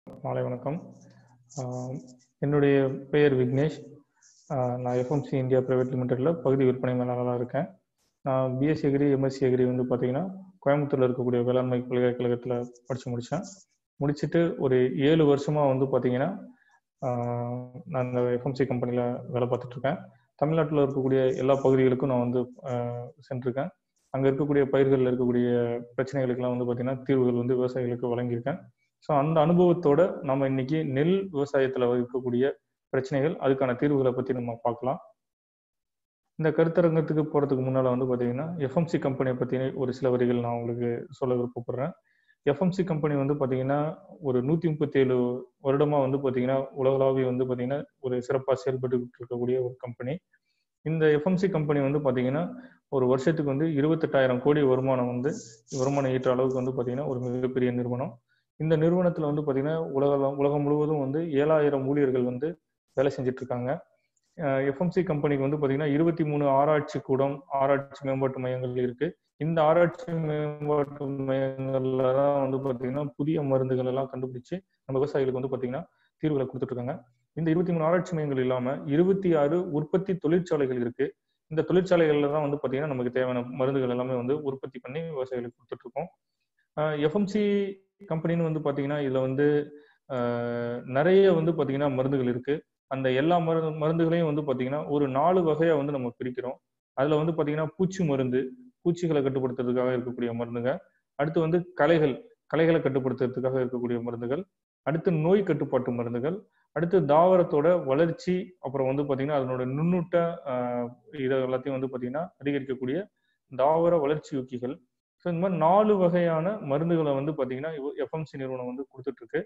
மாலை வணக்கம் ஆஹ் என்னுடைய பெயர் விக்னேஷ் ஆஹ் நான் எஃப்எம்சி இந்தியா பிரைவேட் லிமிடெட்ல பகுதி விற்பனை மேலாளராக இருக்கேன் நான் பிஎஸ்சி அக்ரி எம்எஸ்சி அக்ரி வந்து பார்த்தீங்கன்னா கோயம்புத்தூர்ல இருக்கக்கூடிய வேளாண்மை பல்கலைக்கழகத்தில் படித்து முடித்தேன் முடிச்சுட்டு ஒரு ஏழு வருஷமா வந்து பார்த்தீங்கன்னா ஆஹ் நான் இந்த எஃப்எம்சி கம்பெனியில் வேலை பார்த்துட்டு இருக்கேன் தமிழ்நாட்டில் இருக்கக்கூடிய எல்லா பகுதிகளுக்கும் நான் வந்து ஆஹ் சென்றிருக்கேன் அங்கே இருக்கக்கூடிய பயிர்களில் இருக்கக்கூடிய பிரச்சனைகளுக்கெல்லாம் வந்து பார்த்தீங்கன்னா தீர்வுகள் வந்து விவசாயிகளுக்கு வழங்கியிருக்கேன் ஸோ அந்த அனுபவத்தோட நம்ம இன்னைக்கு நெல் விவசாயத்தில் இருக்கக்கூடிய பிரச்சனைகள் அதுக்கான தீர்வுகளை பற்றி நம்ம பார்க்கலாம் இந்த கருத்தரங்கத்துக்கு போகிறதுக்கு முன்னால் வந்து பார்த்தீங்கன்னா எஃப்எம்சி கம்பெனியை பற்றி ஒரு சில வரிகள் நான் உங்களுக்கு சொல்ல விருப்பப்படுறேன் எஃப்எம்சி கம்பெனி வந்து பார்த்தீங்கன்னா ஒரு நூற்றி முப்பத்தேழு வருடமாக வந்து பார்த்தீங்கன்னா உலகளாவிய வந்து பார்த்தீங்கன்னா ஒரு சிறப்பாக செயல்பட்டு இருக்கக்கூடிய ஒரு கம்பெனி இந்த எஃப்எம்சி கம்பெனி வந்து பார்த்தீங்கன்னா ஒரு வருஷத்துக்கு வந்து இருபத்தெட்டாயிரம் கோடி வருமானம் வந்து வருமானம் ஈட்டுற அளவுக்கு வந்து பார்த்தீங்கன்னா ஒரு மிகப்பெரிய நிறுவனம் இந்த நிறுவனத்தில் வந்து பார்த்தீங்கன்னா உலகம் உலகம் முழுவதும் வந்து ஏழாயிரம் ஊழியர்கள் வந்து வேலை செஞ்சுட்டு இருக்காங்க எஃப்எம்சி கம்பெனிக்கு வந்து பார்த்தீங்கன்னா இருபத்தி மூணு ஆராய்ச்சி கூடம் ஆராய்ச்சி மேம்பாட்டு மையங்கள் இருக்கு இந்த ஆராய்ச்சி மேம்பாட்டு மையங்கள்ல தான் வந்து பார்த்தீங்கன்னா புதிய மருந்துகள் எல்லாம் கண்டுபிடிச்சு நம்ம விவசாயிகளுக்கு வந்து பார்த்தீங்கன்னா தீர்வுகளை கொடுத்துட்டு இருக்காங்க இந்த இருபத்தி மூணு ஆராய்ச்சி மையங்கள் இல்லாம இருபத்தி ஆறு உற்பத்தி தொழிற்சாலைகள் இருக்கு இந்த தொழிற்சாலைகள்ல தான் வந்து பார்த்தீங்கன்னா நமக்கு தேவையான மருந்துகள் எல்லாமே வந்து உற்பத்தி பண்ணி விவசாயிகளுக்கு கொடுத்துட்டு இருக்கோம் எஃப்எம்சி கம்பெனின்னு வந்து பார்த்தீங்கன்னா இதுல வந்து நிறைய வந்து பார்த்தீங்கன்னா மருந்துகள் இருக்கு அந்த எல்லா மருந்து மருந்துகளையும் வந்து பார்த்தீங்கன்னா ஒரு நாலு வகையா வந்து நம்ம பிரிக்கிறோம் அதுல வந்து பார்த்தீங்கன்னா பூச்சி மருந்து பூச்சிகளை கட்டுப்படுத்துறதுக்காக இருக்கக்கூடிய மருந்துங்க அடுத்து வந்து களைகள் களைகளை கட்டுப்படுத்துறதுக்காக இருக்கக்கூடிய மருந்துகள் அடுத்து நோய் கட்டுப்பாட்டு மருந்துகள் அடுத்து தாவரத்தோட வளர்ச்சி அப்புறம் வந்து பார்த்தீங்கன்னா அதனோட நுண்ணூட்ட இதை எல்லாத்தையும் வந்து பார்த்தீங்கன்னா அதிகரிக்கக்கூடிய தாவர வளர்ச்சி ஊக்கிகள் ஸோ இந்த மாதிரி நாலு வகையான மருந்துகளை வந்து பார்த்தீங்கன்னா எஃப்எம்சி நிறுவனம் வந்து கொடுத்துட்டு இருக்கு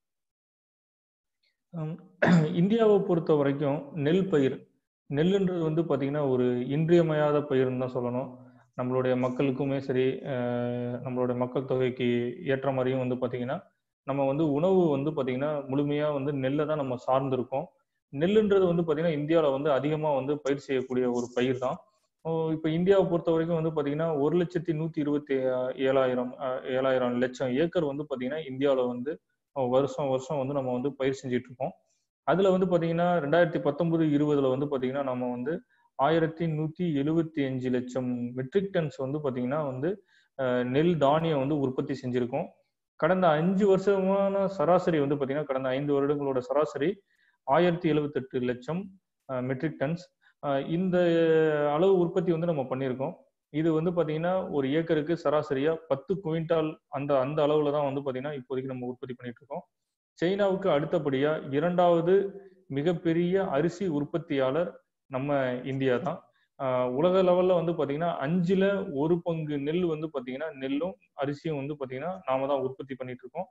இந்தியாவை பொறுத்த வரைக்கும் நெல் பயிர் நெல்லுன்றது வந்து பார்த்தீங்கன்னா ஒரு இன்றியமையாத பயிர்னு தான் சொல்லணும் நம்மளுடைய மக்களுக்குமே சரி நம்மளுடைய மக்கள் தொகைக்கு ஏற்ற மாதிரியும் வந்து பார்த்தீங்கன்னா நம்ம வந்து உணவு வந்து பார்த்தீங்கன்னா முழுமையாக வந்து நெல்லை தான் நம்ம சார்ந்திருக்கோம் நெல்லுன்றது வந்து பார்த்தீங்கன்னா இந்தியாவில் வந்து அதிகமாக வந்து பயிர் செய்யக்கூடிய ஒரு பயிர் தான் இப்போ இந்தியாவை பொறுத்த வரைக்கும் வந்து பார்த்தீங்கன்னா ஒரு லட்சத்தி நூற்றி இருபத்தி ஏழாயிரம் ஏழாயிரம் லட்சம் ஏக்கர் வந்து பார்த்தீங்கன்னா இந்தியாவில் வந்து வருஷம் வருஷம் வந்து நம்ம வந்து பயிர் செஞ்சுட்டு இருக்கோம் அதில் வந்து பார்த்தீங்கன்னா ரெண்டாயிரத்தி பத்தொன்பது இருபதுல வந்து பார்த்தீங்கன்னா நம்ம வந்து ஆயிரத்தி நூற்றி எழுபத்தி அஞ்சு லட்சம் மெட்ரிக் டன்ஸ் வந்து பார்த்தீங்கன்னா வந்து நெல் தானியம் வந்து உற்பத்தி செஞ்சுருக்கோம் கடந்த அஞ்சு வருஷமான சராசரி வந்து பார்த்தீங்கன்னா கடந்த ஐந்து வருடங்களோட சராசரி ஆயிரத்தி எழுபத்தெட்டு லட்சம் மெட்ரிக் டன்ஸ் இந்த அளவு உற்பத்தி வந்து நம்ம பண்ணியிருக்கோம் இது வந்து பார்த்தீங்கன்னா ஒரு ஏக்கருக்கு சராசரியா பத்து குவிண்டால் அந்த அந்த அளவுல தான் வந்து பார்த்தீங்கன்னா இப்போதைக்கு நம்ம உற்பத்தி பண்ணிட்டு இருக்கோம் சைனாவுக்கு அடுத்தபடியா இரண்டாவது மிகப்பெரிய அரிசி உற்பத்தியாளர் நம்ம இந்தியா தான் உலக லெவல்ல வந்து பாத்தீங்கன்னா அஞ்சுல ஒரு பங்கு நெல் வந்து பாத்தீங்கன்னா நெல்லும் அரிசியும் வந்து பாத்தீங்கன்னா நாம தான் உற்பத்தி பண்ணிட்டு இருக்கோம்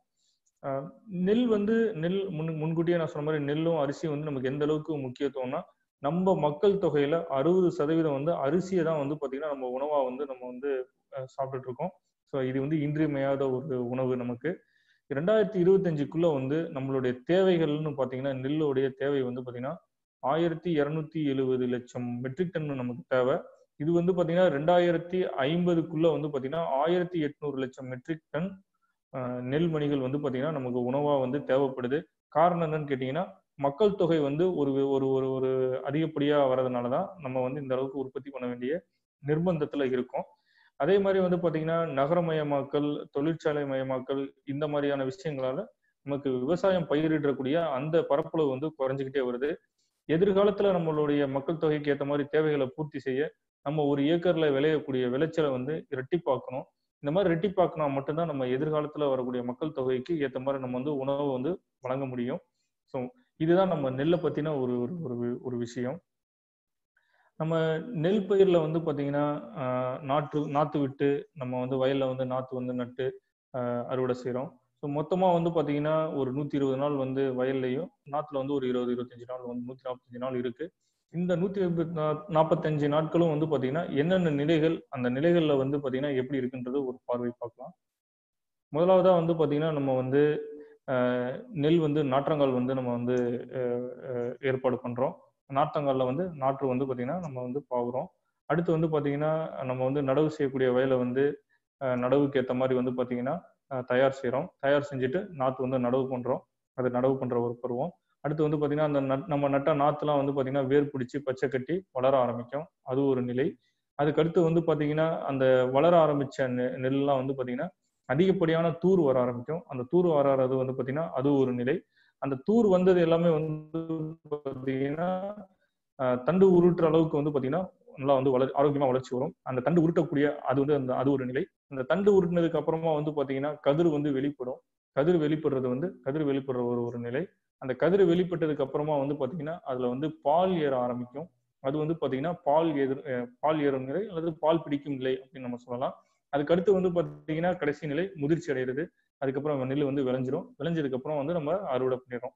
நெல் வந்து நெல் முன் முன்கூட்டியே நான் சொன்ன மாதிரி நெல்லும் அரிசியும் வந்து நமக்கு எந்த அளவுக்கு முக்கியத்துவம்னா நம்ம மக்கள் தொகையில அறுபது சதவீதம் வந்து அரிசியை தான் வந்து பாத்தீங்கன்னா நம்ம உணவா வந்து நம்ம வந்து சாப்பிட்டுட்டு இருக்கோம் ஸோ இது வந்து இன்றியமையாத ஒரு உணவு நமக்கு ரெண்டாயிரத்தி இருபத்தஞ்சுக்குள்ள வந்து நம்மளுடைய தேவைகள்னு பாத்தீங்கன்னா நெல்லுடைய தேவை வந்து பாத்தீங்கன்னா ஆயிரத்தி இரநூத்தி எழுபது லட்சம் மெட்ரிக் டன் நமக்கு தேவை இது வந்து பாத்தீங்கன்னா ரெண்டாயிரத்தி ஐம்பதுக்குள்ள வந்து பாத்தீங்கன்னா ஆயிரத்தி எட்நூறு லட்சம் மெட்ரிக் டன் நெல் மணிகள் வந்து பாத்தீங்கன்னா நமக்கு உணவா வந்து தேவைப்படுது காரணம் என்னன்னு கேட்டீங்கன்னா மக்கள் தொகை வந்து ஒரு ஒரு ஒரு ஒரு அதிகப்படியா வர்றதுனாலதான் நம்ம வந்து இந்த அளவுக்கு உற்பத்தி பண்ண வேண்டிய நிர்பந்தத்துல இருக்கோம் அதே மாதிரி வந்து பாத்தீங்கன்னா நகரமயமாக்கல் தொழிற்சாலை மயமாக்கல் இந்த மாதிரியான விஷயங்களால நமக்கு விவசாயம் பயிரிடக்கூடிய அந்த பரப்பளவு வந்து குறைஞ்சிக்கிட்டே வருது எதிர்காலத்துல நம்மளுடைய மக்கள் தொகைக்கு ஏற்ற மாதிரி தேவைகளை பூர்த்தி செய்ய நம்ம ஒரு ஏக்கர்ல விளையக்கூடிய விளைச்சலை வந்து இரட்டிப்பாக்கணும் இந்த மாதிரி ரெட்டிப்பாக்கினா மட்டும்தான் நம்ம எதிர்காலத்துல வரக்கூடிய மக்கள் தொகைக்கு ஏற்ற மாதிரி நம்ம வந்து உணவை வந்து வழங்க முடியும் ஸோ இதுதான் நம்ம நெல்லை பத்தின ஒரு ஒரு ஒரு விஷயம் நம்ம நெல் பயிர்ல வந்து பாத்தீங்கன்னா நாற்று நாத்து விட்டு நம்ம வந்து வயல்ல வந்து நாத்து வந்து நட்டு அறுவடை செய்யறோம் ஸோ மொத்தமாக வந்து பார்த்தீங்கன்னா ஒரு நூற்றி இருபது நாள் வந்து வயல்லையும் நாற்றுல வந்து ஒரு இருபது இருபத்தஞ்சு நாள் வந்து நூற்றி நாற்பத்தஞ்சு நாள் இருக்கு இந்த நூற்றி நாற்பத்தஞ்சு நாட்களும் வந்து பார்த்தீங்கன்னா என்னென்ன நிலைகள் அந்த நிலைகளில் வந்து பார்த்தீங்கன்னா எப்படி இருக்குன்றது ஒரு பார்வை பார்க்கலாம் முதலாவதாக வந்து பார்த்தீங்கன்னா நம்ம வந்து நெல் வந்து நாற்றங்கால் வந்து நம்ம வந்து ஏற்பாடு பண்ணுறோம் நாற்றங்காலில் வந்து நாற்று வந்து பார்த்தீங்கன்னா நம்ம வந்து பாவுறோம் அடுத்து வந்து பார்த்தீங்கன்னா நம்ம வந்து நடவு செய்யக்கூடிய வயலை வந்து நடவுக்கு ஏற்ற மாதிரி வந்து பார்த்தீங்கன்னா தயார் செய்கிறோம் தயார் செஞ்சுட்டு நாற்று வந்து நடவு பண்ணுறோம் அது நடவு பண்ற ஒரு பருவம் அடுத்து வந்து பாத்தீங்கன்னா அந்த நட்- நம்ம நட்ட நாத்துலாம் வந்து பாத்தீங்கன்னா வேர் பிடிச்சி பச்சை கட்டி வளர ஆரம்பிக்கும் அது ஒரு நிலை அதுக்கடுத்து வந்து பாத்தீங்கன்னா அந்த வளர ஆரம்பிச்ச நெ- நெல்லாம் வந்து பாத்தீங்கன்னா அதிகப்படியான தூர் வர ஆரம்பிக்கும் அந்த தூர் வராது வந்து பாத்தீங்கன்னா அது ஒரு நிலை அந்த தூர் வந்தது எல்லாமே வந்து பாத்தீங்கன்னா ஆஹ், தண்டு உருட்டுற அளவுக்கு வந்து பாத்தீங்கன்னா நல்லா வந்து வளர் ஆரோக்கியமா வளர்ச்சி வரும் அந்த தண்டு உருட்டக்கூடிய அது வந்து அந்த அது ஒரு நிலை அந்த தண்டு உருட்டினதுக்கு அப்புறமா வந்து பாத்தீங்கன்னா கதிர் வந்து வெளிப்படும் கதிர் வெளிப்படுறது வந்து கதிர் வெளிப்படுற ஒரு ஒரு நிலை அந்த கதிர் வெளிப்பட்டதுக்கு அப்புறமா வந்து பாத்தீங்கன்னா அதுல வந்து பால் ஏற ஆரம்பிக்கும் அது வந்து பாத்தீங்கன்னா பால் எதிர் அஹ் பால் ஏறும் நிலை அல்லது பால் பிடிக்கும் நிலை அப்படின்னு நம்ம சொல்லலாம் அதுக்கு அடுத்து வந்து பாத்தீங்கன்னா கடைசி நிலை முதிர்ச்சி அடைகிறது அதுக்கப்புறம் நெல் வந்து விளைஞ்சிரும் விளைஞ்சதுக்கு அப்புறம் வந்து நம்ம அறுவடை பண்ணிடுறோம்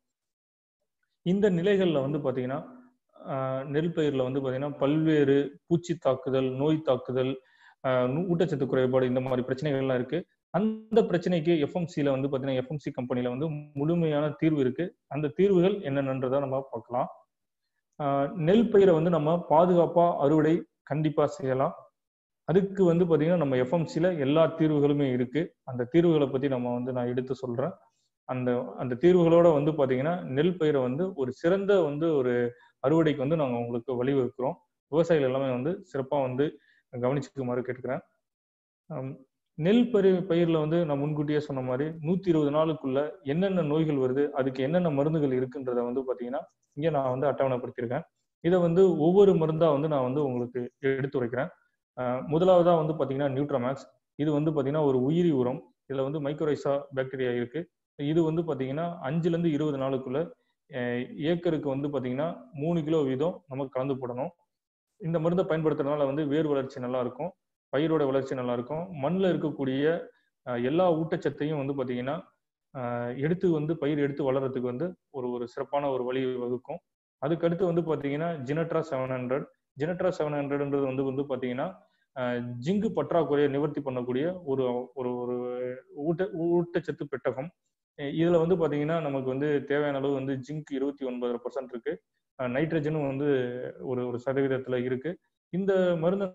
இந்த நிலைகள்ல வந்து பாத்தீங்கன்னா ஆஹ் நெல் பயிர்ல வந்து பாத்தீங்கன்னா பல்வேறு பூச்சி தாக்குதல் நோய் தாக்குதல் ஆஹ் நூ- ஊட்டச்சத்து குறைபாடு இந்த மாதிரி பிரச்சனைகள்லாம் இருக்கு அந்த பிரச்சனைக்கு எஃப்எம்சில வந்து பாத்தீங்கன்னா எஃப்எம்சி கம்பெனில வந்து முழுமையான தீர்வு இருக்கு அந்த தீர்வுகள் என்னென்னன்றதை நம்ம பார்க்கலாம் ஆஹ் நெல் பயிரை வந்து நம்ம பாதுகாப்பா அறுவடை கண்டிப்பா செய்யலாம் அதுக்கு வந்து பாத்தீங்கன்னா நம்ம எஃப்எம்சில எல்லா தீர்வுகளுமே இருக்கு அந்த தீர்வுகளை பத்தி நம்ம வந்து நான் எடுத்து சொல்றேன் அந்த அந்த தீர்வுகளோட வந்து பாத்தீங்கன்னா நெல் பயிரை வந்து ஒரு சிறந்த வந்து ஒரு அறுவடைக்கு வந்து நாங்க உங்களுக்கு வழிவகுக்கிறோம் விவசாயிகள் எல்லாமே வந்து சிறப்பா வந்து கவனிச்சுக்குமாறு கேட்டுக்கிறேன் ஆம், நெல் பயிர் பயிர்ல வந்து நான் முன்கூட்டியே சொன்ன மாதிரி நூத்தி இருபது நாளுக்குள்ள என்னென்ன நோய்கள் வருது அதுக்கு என்னென்ன மருந்துகள் இருக்குன்றத வந்து பாத்தீங்கன்னா இங்க நான் வந்து அட்டவணைப்படுத்தியிருக்கேன் இதை வந்து ஒவ்வொரு மருந்தா வந்து நான் வந்து உங்களுக்கு எடுத்துரைக்கிறேன் ஆஹ் முதலாவதா வந்து பாத்தீங்கன்னா நியூட்ரமேக்ஸ் இது வந்து பாத்தீங்கன்னா ஒரு உயிரி உரம் இதுல வந்து மைக்ரோரைசா பாக்டீரியா இருக்கு இது வந்து பாத்தீங்கன்னா அஞ்சுல இருந்து இருபது நாளுக்குள்ள அஹ் ஏக்கருக்கு வந்து பாத்தீங்கன்னா மூணு கிலோ வீதம் நமக்கு கலந்து போடணும் இந்த மருந்தை பயன்படுத்துறதுனால வந்து வேர் வளர்ச்சி நல்லா இருக்கும் பயிரோட வளர்ச்சி நல்லா இருக்கும் மண்ணில் இருக்கக்கூடிய அஹ், எல்லா ஊட்டச்சத்தையும் வந்து பாத்தீங்கன்னா அஹ், எடுத்து வந்து பயிர் எடுத்து வளர்றதுக்கு வந்து ஒரு ஒரு சிறப்பான ஒரு வழி வகுக்கும் அதுக்கடுத்து வந்து பாத்தீங்கன்னா ஜினட்ரா செவன் ஹண்ட்ரட் ஜினட்ரா செவன் ஹண்ட்ரட்ன்றது வந்து வந்து பாத்தீங்கன்னா அஹ், ஜிங்கு பற்றாக்குறையை நிவர்த்தி பண்ணக்கூடிய ஒரு ஒரு ஒரு ஊட்ட ஊட்டச்சத்து பெட்டகம் அஹ் இதுல வந்து பாத்தீங்கன்னா நமக்கு வந்து தேவையான அளவு வந்து ஜிங்க் இருபத்தி ஒன்பது பர்சன்ட் இருக்கு அஹ் நைட்ரஜனும் வந்து ஒரு ஒரு சதவீதத்துல இருக்கு இந்த மருந்து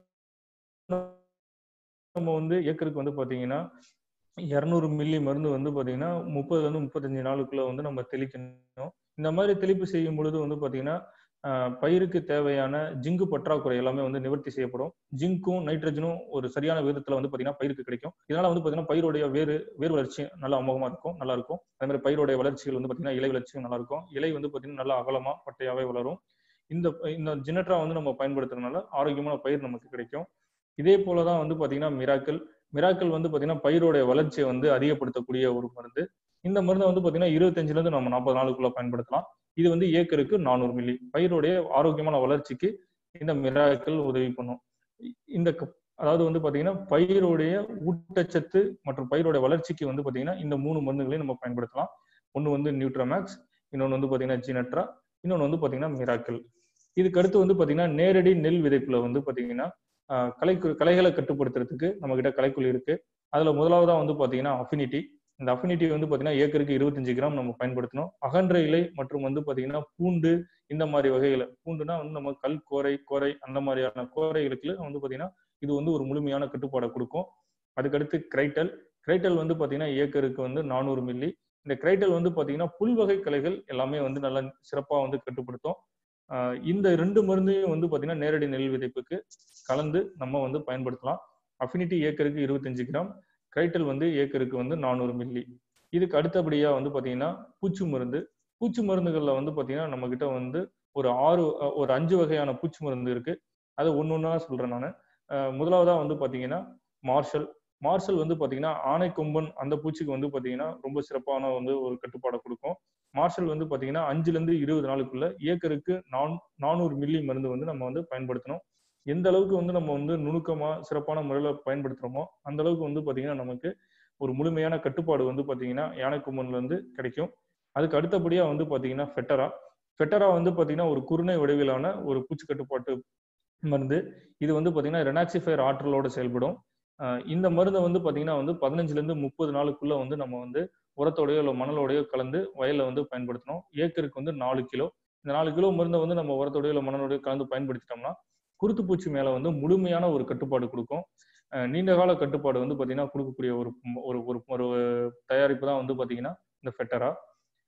நம்ம வந்து ஏக்கருக்கு வந்து பாத்தீங்கன்னா இரநூறு மில்லி மருந்து வந்து பாத்தீங்கன்னா முப்பதுல இருந்து முப்பத்தஞ்சு நாளுக்குள்ள வந்து நம்ம தெளிக்கணும் இந்த மாதிரி தெளிப்பு செய்யும் பொழுது வந்து பாத்தீங்கன்னா ஆஹ் பயிருக்கு தேவையான ஜிங்கு பற்றாக்குறை எல்லாமே வந்து நிவர்த்தி செய்யப்படும் ஜிங்க்கும் நைட்ரஜனும் ஒரு சரியான விதத்துல வந்து பாத்தீங்கன்னா பயிருக்கு கிடைக்கும் இதனால வந்து பாத்தீங்கன்னா பயிரோடைய வேறு வேர் வளர்ச்சி நல்லா அமோகமா இருக்கும் நல்லா இருக்கும் அதே மாதிரி பயிரோடைய வளர்ச்சிகள் வந்து பாத்தீங்கன்னா இலை வளர்ச்சியும் நல்லா இருக்கும் இலை வந்து பாத்தீங்கன்னா நல்லா அகலமா பட்டையாவே வளரும் இந்த இந்த ஜினட்ரா வந்து நம்ம பயன்படுத்துறதுனால ஆரோக்கியமான பயிர் நமக்கு கிடைக்கும் இதே போலதான் வந்து பாத்தீங்கன்னா மிராக்கல் மிராக்கல் வந்து பாத்தீங்கன்னா பயிரோடைய வளர்ச்சியை வந்து அதிகப்படுத்தக்கூடிய ஒரு மருந்து இந்த மருந்தை வந்து பாத்தீங்கன்னா இருபத்தஞ்சுல இருந்து நம்ம நாற்பது நாளுக்குள்ள பயன்படுத்தலாம் இது வந்து ஏக்கருக்கு நானூறு மில்லி பயிரோடைய ஆரோக்கியமான வளர்ச்சிக்கு இந்த மிராக்கல் உதவி பண்ணும் இந்த க- அதாவது வந்து பாத்தீங்கன்னா பயிரோடைய ஊட்டச்சத்து மற்றும் பயிரோட வளர்ச்சிக்கு வந்து பாத்தீங்கன்னா இந்த மூணு மருந்துகளையும் நம்ம பயன்படுத்தலாம் ஒன்னு வந்து நியூட்ரமேக்ஸ் இன்னொன்னு வந்து பாத்தீங்கன்னா ஜினட்ரா இன்னொன்னு வந்து பாத்தீங்கன்னா மிராக்கல் இதுக்கு அடுத்து வந்து பாத்தீங்கன்னா நேரடி நெல் விதைப்புல வந்து பாத்தீங்கன்னா ஆஹ் கலை கலைகளை கட்டுப்படுத்துறதுக்கு நம்ம கிட்ட கலைக்குள் இருக்கு அதுல முதலாவதா வந்து பாத்தீங்கன்னா அஃபினிட்டி இந்த அஃபினிட்டி வந்து பாத்தீங்கன்னா ஏக்கருக்கு இருபத்தஞ்சு கிராம் நம்ம பயன்படுத்தணும் அகன்ற இலை மற்றும் வந்து பாத்தீங்கன்னா பூண்டு இந்த மாதிரி வகைகளை பூண்டுனா வந்து நம்ம கல் கோரை கோரை அந்த மாதிரியான கோரைகளுக்கு வந்து பாத்தீங்கன்னா இது வந்து ஒரு முழுமையான கட்டுப்பாடை கொடுக்கும் அதுக்கடுத்து கிரைட்டல் கிரைட்டல் வந்து பாத்தீங்கன்னா ஏக்கருக்கு வந்து நானூறு மில்லி இந்த கிரைட்டல் வந்து பாத்தீங்கன்னா புல்வகை கலைகள் எல்லாமே வந்து நல்லா சிறப்பா வந்து கட்டுப்படுத்தும் ஆஹ் இந்த ரெண்டு மருந்தையும் வந்து பாத்தீங்கன்னா நேரடி நெல் விதைப்புக்கு கலந்து நம்ம வந்து பயன்படுத்தலாம் அஃபினிட்டி ஏக்கருக்கு இருபத்தஞ்சு கிராம் கிரைட்டல் வந்து ஏக்கருக்கு வந்து நானூறு மில்லி இதுக்கு அடுத்தபடியா வந்து பாத்தீங்கன்னா பூச்சி மருந்து பூச்சி மருந்துகள்ல வந்து பாத்தீங்கன்னா நம்ம கிட்ட வந்து ஒரு ஆறு அஹ் ஒரு அஞ்சு வகையான பூச்சி மருந்து இருக்கு அது ஒன்னு ஒன்னா சொல்றேன் நான் முதலாவதா வந்து பாத்தீங்கன்னா மார்ஷல் மார்ஷல் வந்து பாத்தீங்கன்னா ஆனைக்கொம்பன் அந்த பூச்சிக்கு வந்து பாத்தீங்கன்னா ரொம்ப சிறப்பான வந்து ஒரு கட்டுப்பாடை கொடுக்கும் மார்ஷல் வந்து பாத்தீங்கன்னா அஞ்சுல இருந்து இருபது நாளுக்குள்ள ஏக்கருக்கு நான் நானூறு மில்லி மருந்து வந்து நம்ம வந்து பயன்படுத்தணும் எந்த அளவுக்கு வந்து நம்ம வந்து நுணுக்கமா சிறப்பான முறையில பயன்படுத்துறோமோ அந்த அளவுக்கு வந்து பாத்தீங்கன்னா நமக்கு ஒரு முழுமையான கட்டுப்பாடு வந்து பாத்தீங்கன்னா யானைக்கும்மன்ல இருந்து கிடைக்கும் அதுக்கு அடுத்தபடியா வந்து பாத்தீங்கன்னா ஃபெட்டரா ஃபெட்டரா வந்து பாத்தீங்கன்னா ஒரு குருணை வடிவிலான ஒரு பூச்சி கட்டுப்பாட்டு மருந்து இது வந்து பாத்தீங்கன்னா ரெனாக்சிஃபயர் ஆற்றலோட செயல்படும் ஆஹ் இந்த மருந்தை வந்து பாத்தீங்கன்னா வந்து பதினஞ்சுல இருந்து முப்பது நாளுக்குள்ள வந்து நம்ம வந்து உரத்தோடயோ இல்லை மணலோடயோ கலந்து வயல்ல வந்து பயன்படுத்தணும் ஏக்கருக்கு வந்து நாலு கிலோ இந்த நாலு கிலோ மருந்தை வந்து நம்ம உரத்தோடயோ இல்லை மணலோடயோ கலந்து பயன்படுத்திட்டோம்னா குருத்து பூச்சி மேல வந்து முழுமையான ஒரு கட்டுப்பாடு கொடுக்கும் அஹ் நீண்ட கால கட்டுப்பாடு வந்து பாத்தீங்கன்னா கொடுக்கக்கூடிய ஒரு ஒரு ஒரு ஒரு தயாரிப்பு தான் வந்து பாத்தீங்கன்னா இந்த ஃபெட்டரா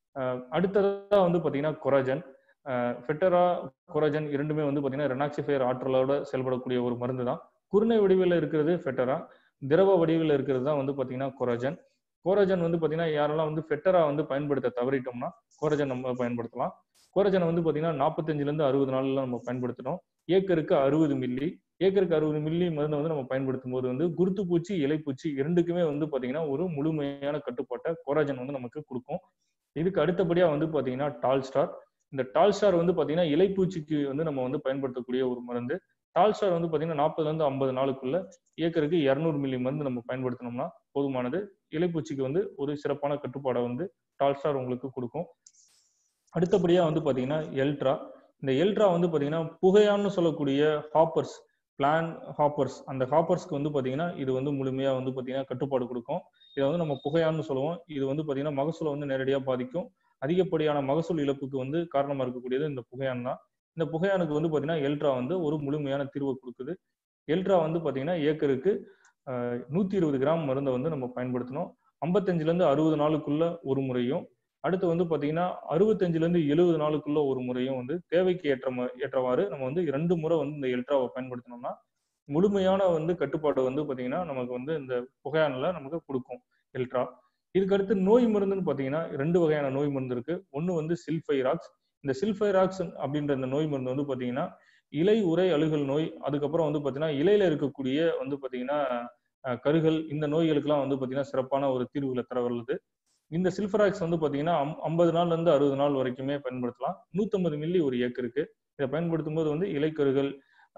அடுத்ததா வந்து பாத்தீங்கன்னா கொராஜன் ஃபெட்டரா கொராஜன் இரண்டுமே வந்து பாத்தீங்கன்னா ரெனாக்சிஃபையர் ஆற்றலோட செயல்படக்கூடிய ஒரு மருந்து தான் குருணை வடிவில் இருக்கிறது ஃபெட்டரா திரவ வடிவில் இருக்கிறது தான் வந்து பாத்தீங்கன்னா கொராஜன் கோரஜன் வந்து பாத்தீங்கன்னா யாரெல்லாம் வந்து ஃபெட்டரா வந்து பயன்படுத்த தவறிட்டோம்னா கோரஜன் நம்ம பயன்படுத்தலாம் கோரஜனை வந்து பாத்தீங்கன்னா நாற்பத்தஞ்சுல இருந்து அறுபது நாள்ல நம்ம பயன்படுத்தணும் ஏக்கருக்கு அறுபது மில்லி ஏக்கருக்கு அறுபது மில்லி மருந்தை வந்து நம்ம பயன்படுத்தும் போது வந்து குருத்து பூச்சி இலைப்பூச்சி இரண்டுக்குமே வந்து பாத்தீங்கன்னா ஒரு முழுமையான கட்டுப்பாட்டை கோராஜன் வந்து நமக்கு கொடுக்கும் இதுக்கு அடுத்தபடியா வந்து பாத்தீங்கன்னா டால் ஸ்டார் இந்த டால் ஸ்டார் வந்து பாத்தீங்கன்னா இலைப்பூச்சிக்கு வந்து நம்ம வந்து பயன்படுத்தக்கூடிய ஒரு மருந்து டால் ஸ்டார் வந்து பாத்தீங்கன்னா நாற்பதுல இருந்து ஐம்பது நாளுக்குள்ள ஏக்கருக்கு இரநூறு மில்லி மருந்து நம்ம பயன்படுத்தினோம்னா போதுமானது இலைப்பூச்சிக்கு வந்து ஒரு சிறப்பான கட்டுப்பாடை வந்து டால் ஸ்டார் உங்களுக்கு கொடுக்கும் அடுத்தபடியா வந்து பாத்தீங்கன்னா எல்ட்ரா இந்த எல்ட்ரா வந்து பாத்தீங்கன்னா புகையான்னு சொல்லக்கூடிய ஹாப்பர்ஸ் பிளான் ஹாப்பர்ஸ் அந்த ஹாப்பர்ஸ்க்கு வந்து பாத்தீங்கன்னா இது வந்து முழுமையா வந்து பாத்தீங்கன்னா கட்டுப்பாடு கொடுக்கும் இதை வந்து நம்ம புகையான்னு சொல்லுவோம் இது வந்து பாத்தீங்கன்னா மகசூலை வந்து நேரடியாக பாதிக்கும் அதிகப்படியான மகசூல் இழப்புக்கு வந்து காரணமா இருக்கக்கூடியது இந்த புகையான் தான் இந்த புகையானுக்கு வந்து பாத்தீங்கன்னா எல்ட்ரா வந்து ஒரு முழுமையான தீர்வை கொடுக்குது எல்ட்ரா வந்து பாத்தீங்கன்னா ஏக்கருக்கு நூத்தி இருபது கிராம் மருந்தை வந்து நம்ம பயன்படுத்தணும் ஐம்பத்தஞ்சுல இருந்து அறுபது நாளுக்குள்ள ஒரு முறையும் அடுத்து வந்து பாத்தீங்கன்னா அறுபத்தஞ்சுல இருந்து எழுபது நாளுக்குள்ள ஒரு முறையும் வந்து தேவைக்கு ஏற்ற ஏற்றவாறு நம்ம வந்து ரெண்டு முறை வந்து இந்த எல்ட்ராவை பயன்படுத்தினோம்னா முழுமையான வந்து கட்டுப்பாடு வந்து பாத்தீங்கன்னா நமக்கு வந்து இந்த புகையானில் நமக்கு கொடுக்கும் எல்ட்ரா இதுக்கு அடுத்து நோய் மருந்துன்னு பாத்தீங்கன்னா ரெண்டு வகையான நோய் மருந்து இருக்கு ஒன்னு வந்து சில்ஃபைராக்ஸ் இந்த சில்ஃபைராக்ஸ் அப்படின்ற இந்த நோய் மருந்து வந்து பாத்தீங்கன்னா இலை உரை அழுகல் நோய் அதுக்கப்புறம் வந்து பாத்தீங்கன்னா இலையில இருக்கக்கூடிய வந்து பாத்தீங்கன்னா கருகள் இந்த நோய்களுக்கெல்லாம் வந்து பாத்தீங்கன்னா சிறப்பான ஒரு தீர்வுகளை தர வல்லது இந்த சில்ஃபராக்ஸ் வந்து பாத்தீங்கன்னா ஐம்பது நாள்ல இருந்து அறுபது நாள் வரைக்குமே பயன்படுத்தலாம் நூத்தம்பது மில்லி ஒரு ஏக்கருக்கு இதை பயன்படுத்தும் போது வந்து இலைக்கருகள்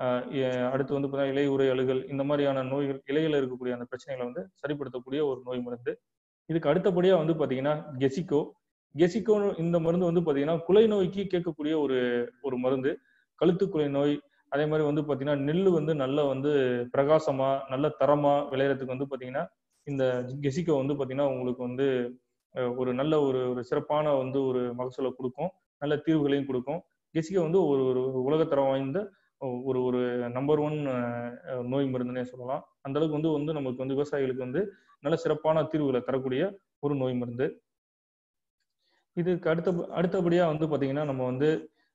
அடுத்து வந்து பார்த்தீங்கன்னா இலை உரை அழுகல் இந்த மாதிரியான நோய்கள் இலையில இருக்கக்கூடிய அந்த பிரச்சனைகளை வந்து சரிப்படுத்தக்கூடிய ஒரு நோய் மருந்து இதுக்கு அடுத்தபடியா வந்து பாத்தீங்கன்னா கெசிகோ கெசிகோ இந்த மருந்து வந்து பாத்தீங்கன்னா குலை நோய்க்கு கேட்கக்கூடிய ஒரு ஒரு மருந்து கழுத்துக்குலை நோய் அதே மாதிரி வந்து பாத்தீங்கன்னா நெல் வந்து நல்ல வந்து பிரகாசமா நல்ல தரமா விளையறதுக்கு வந்து பாத்தீங்கன்னா இந்த கெசிகோ வந்து பாத்தீங்கன்னா உங்களுக்கு வந்து ஒரு நல்ல ஒரு ஒரு சிறப்பான வந்து ஒரு மகசூலை கொடுக்கும் நல்ல தீர்வுகளையும் கொடுக்கும் கெசிகோ வந்து ஒரு ஒரு உலகத்தரம் வாய்ந்த ஒரு ஒரு நம்பர் ஒன் நோய் மருந்துனே சொல்லலாம் அந்த அளவுக்கு வந்து வந்து நமக்கு வந்து விவசாயிகளுக்கு வந்து நல்ல சிறப்பான தீர்வுகளை தரக்கூடிய ஒரு நோய் மருந்து இதுக்கு அடுத்த அடுத்தபடியா வந்து பாத்தீங்கன்னா நம்ம வந்து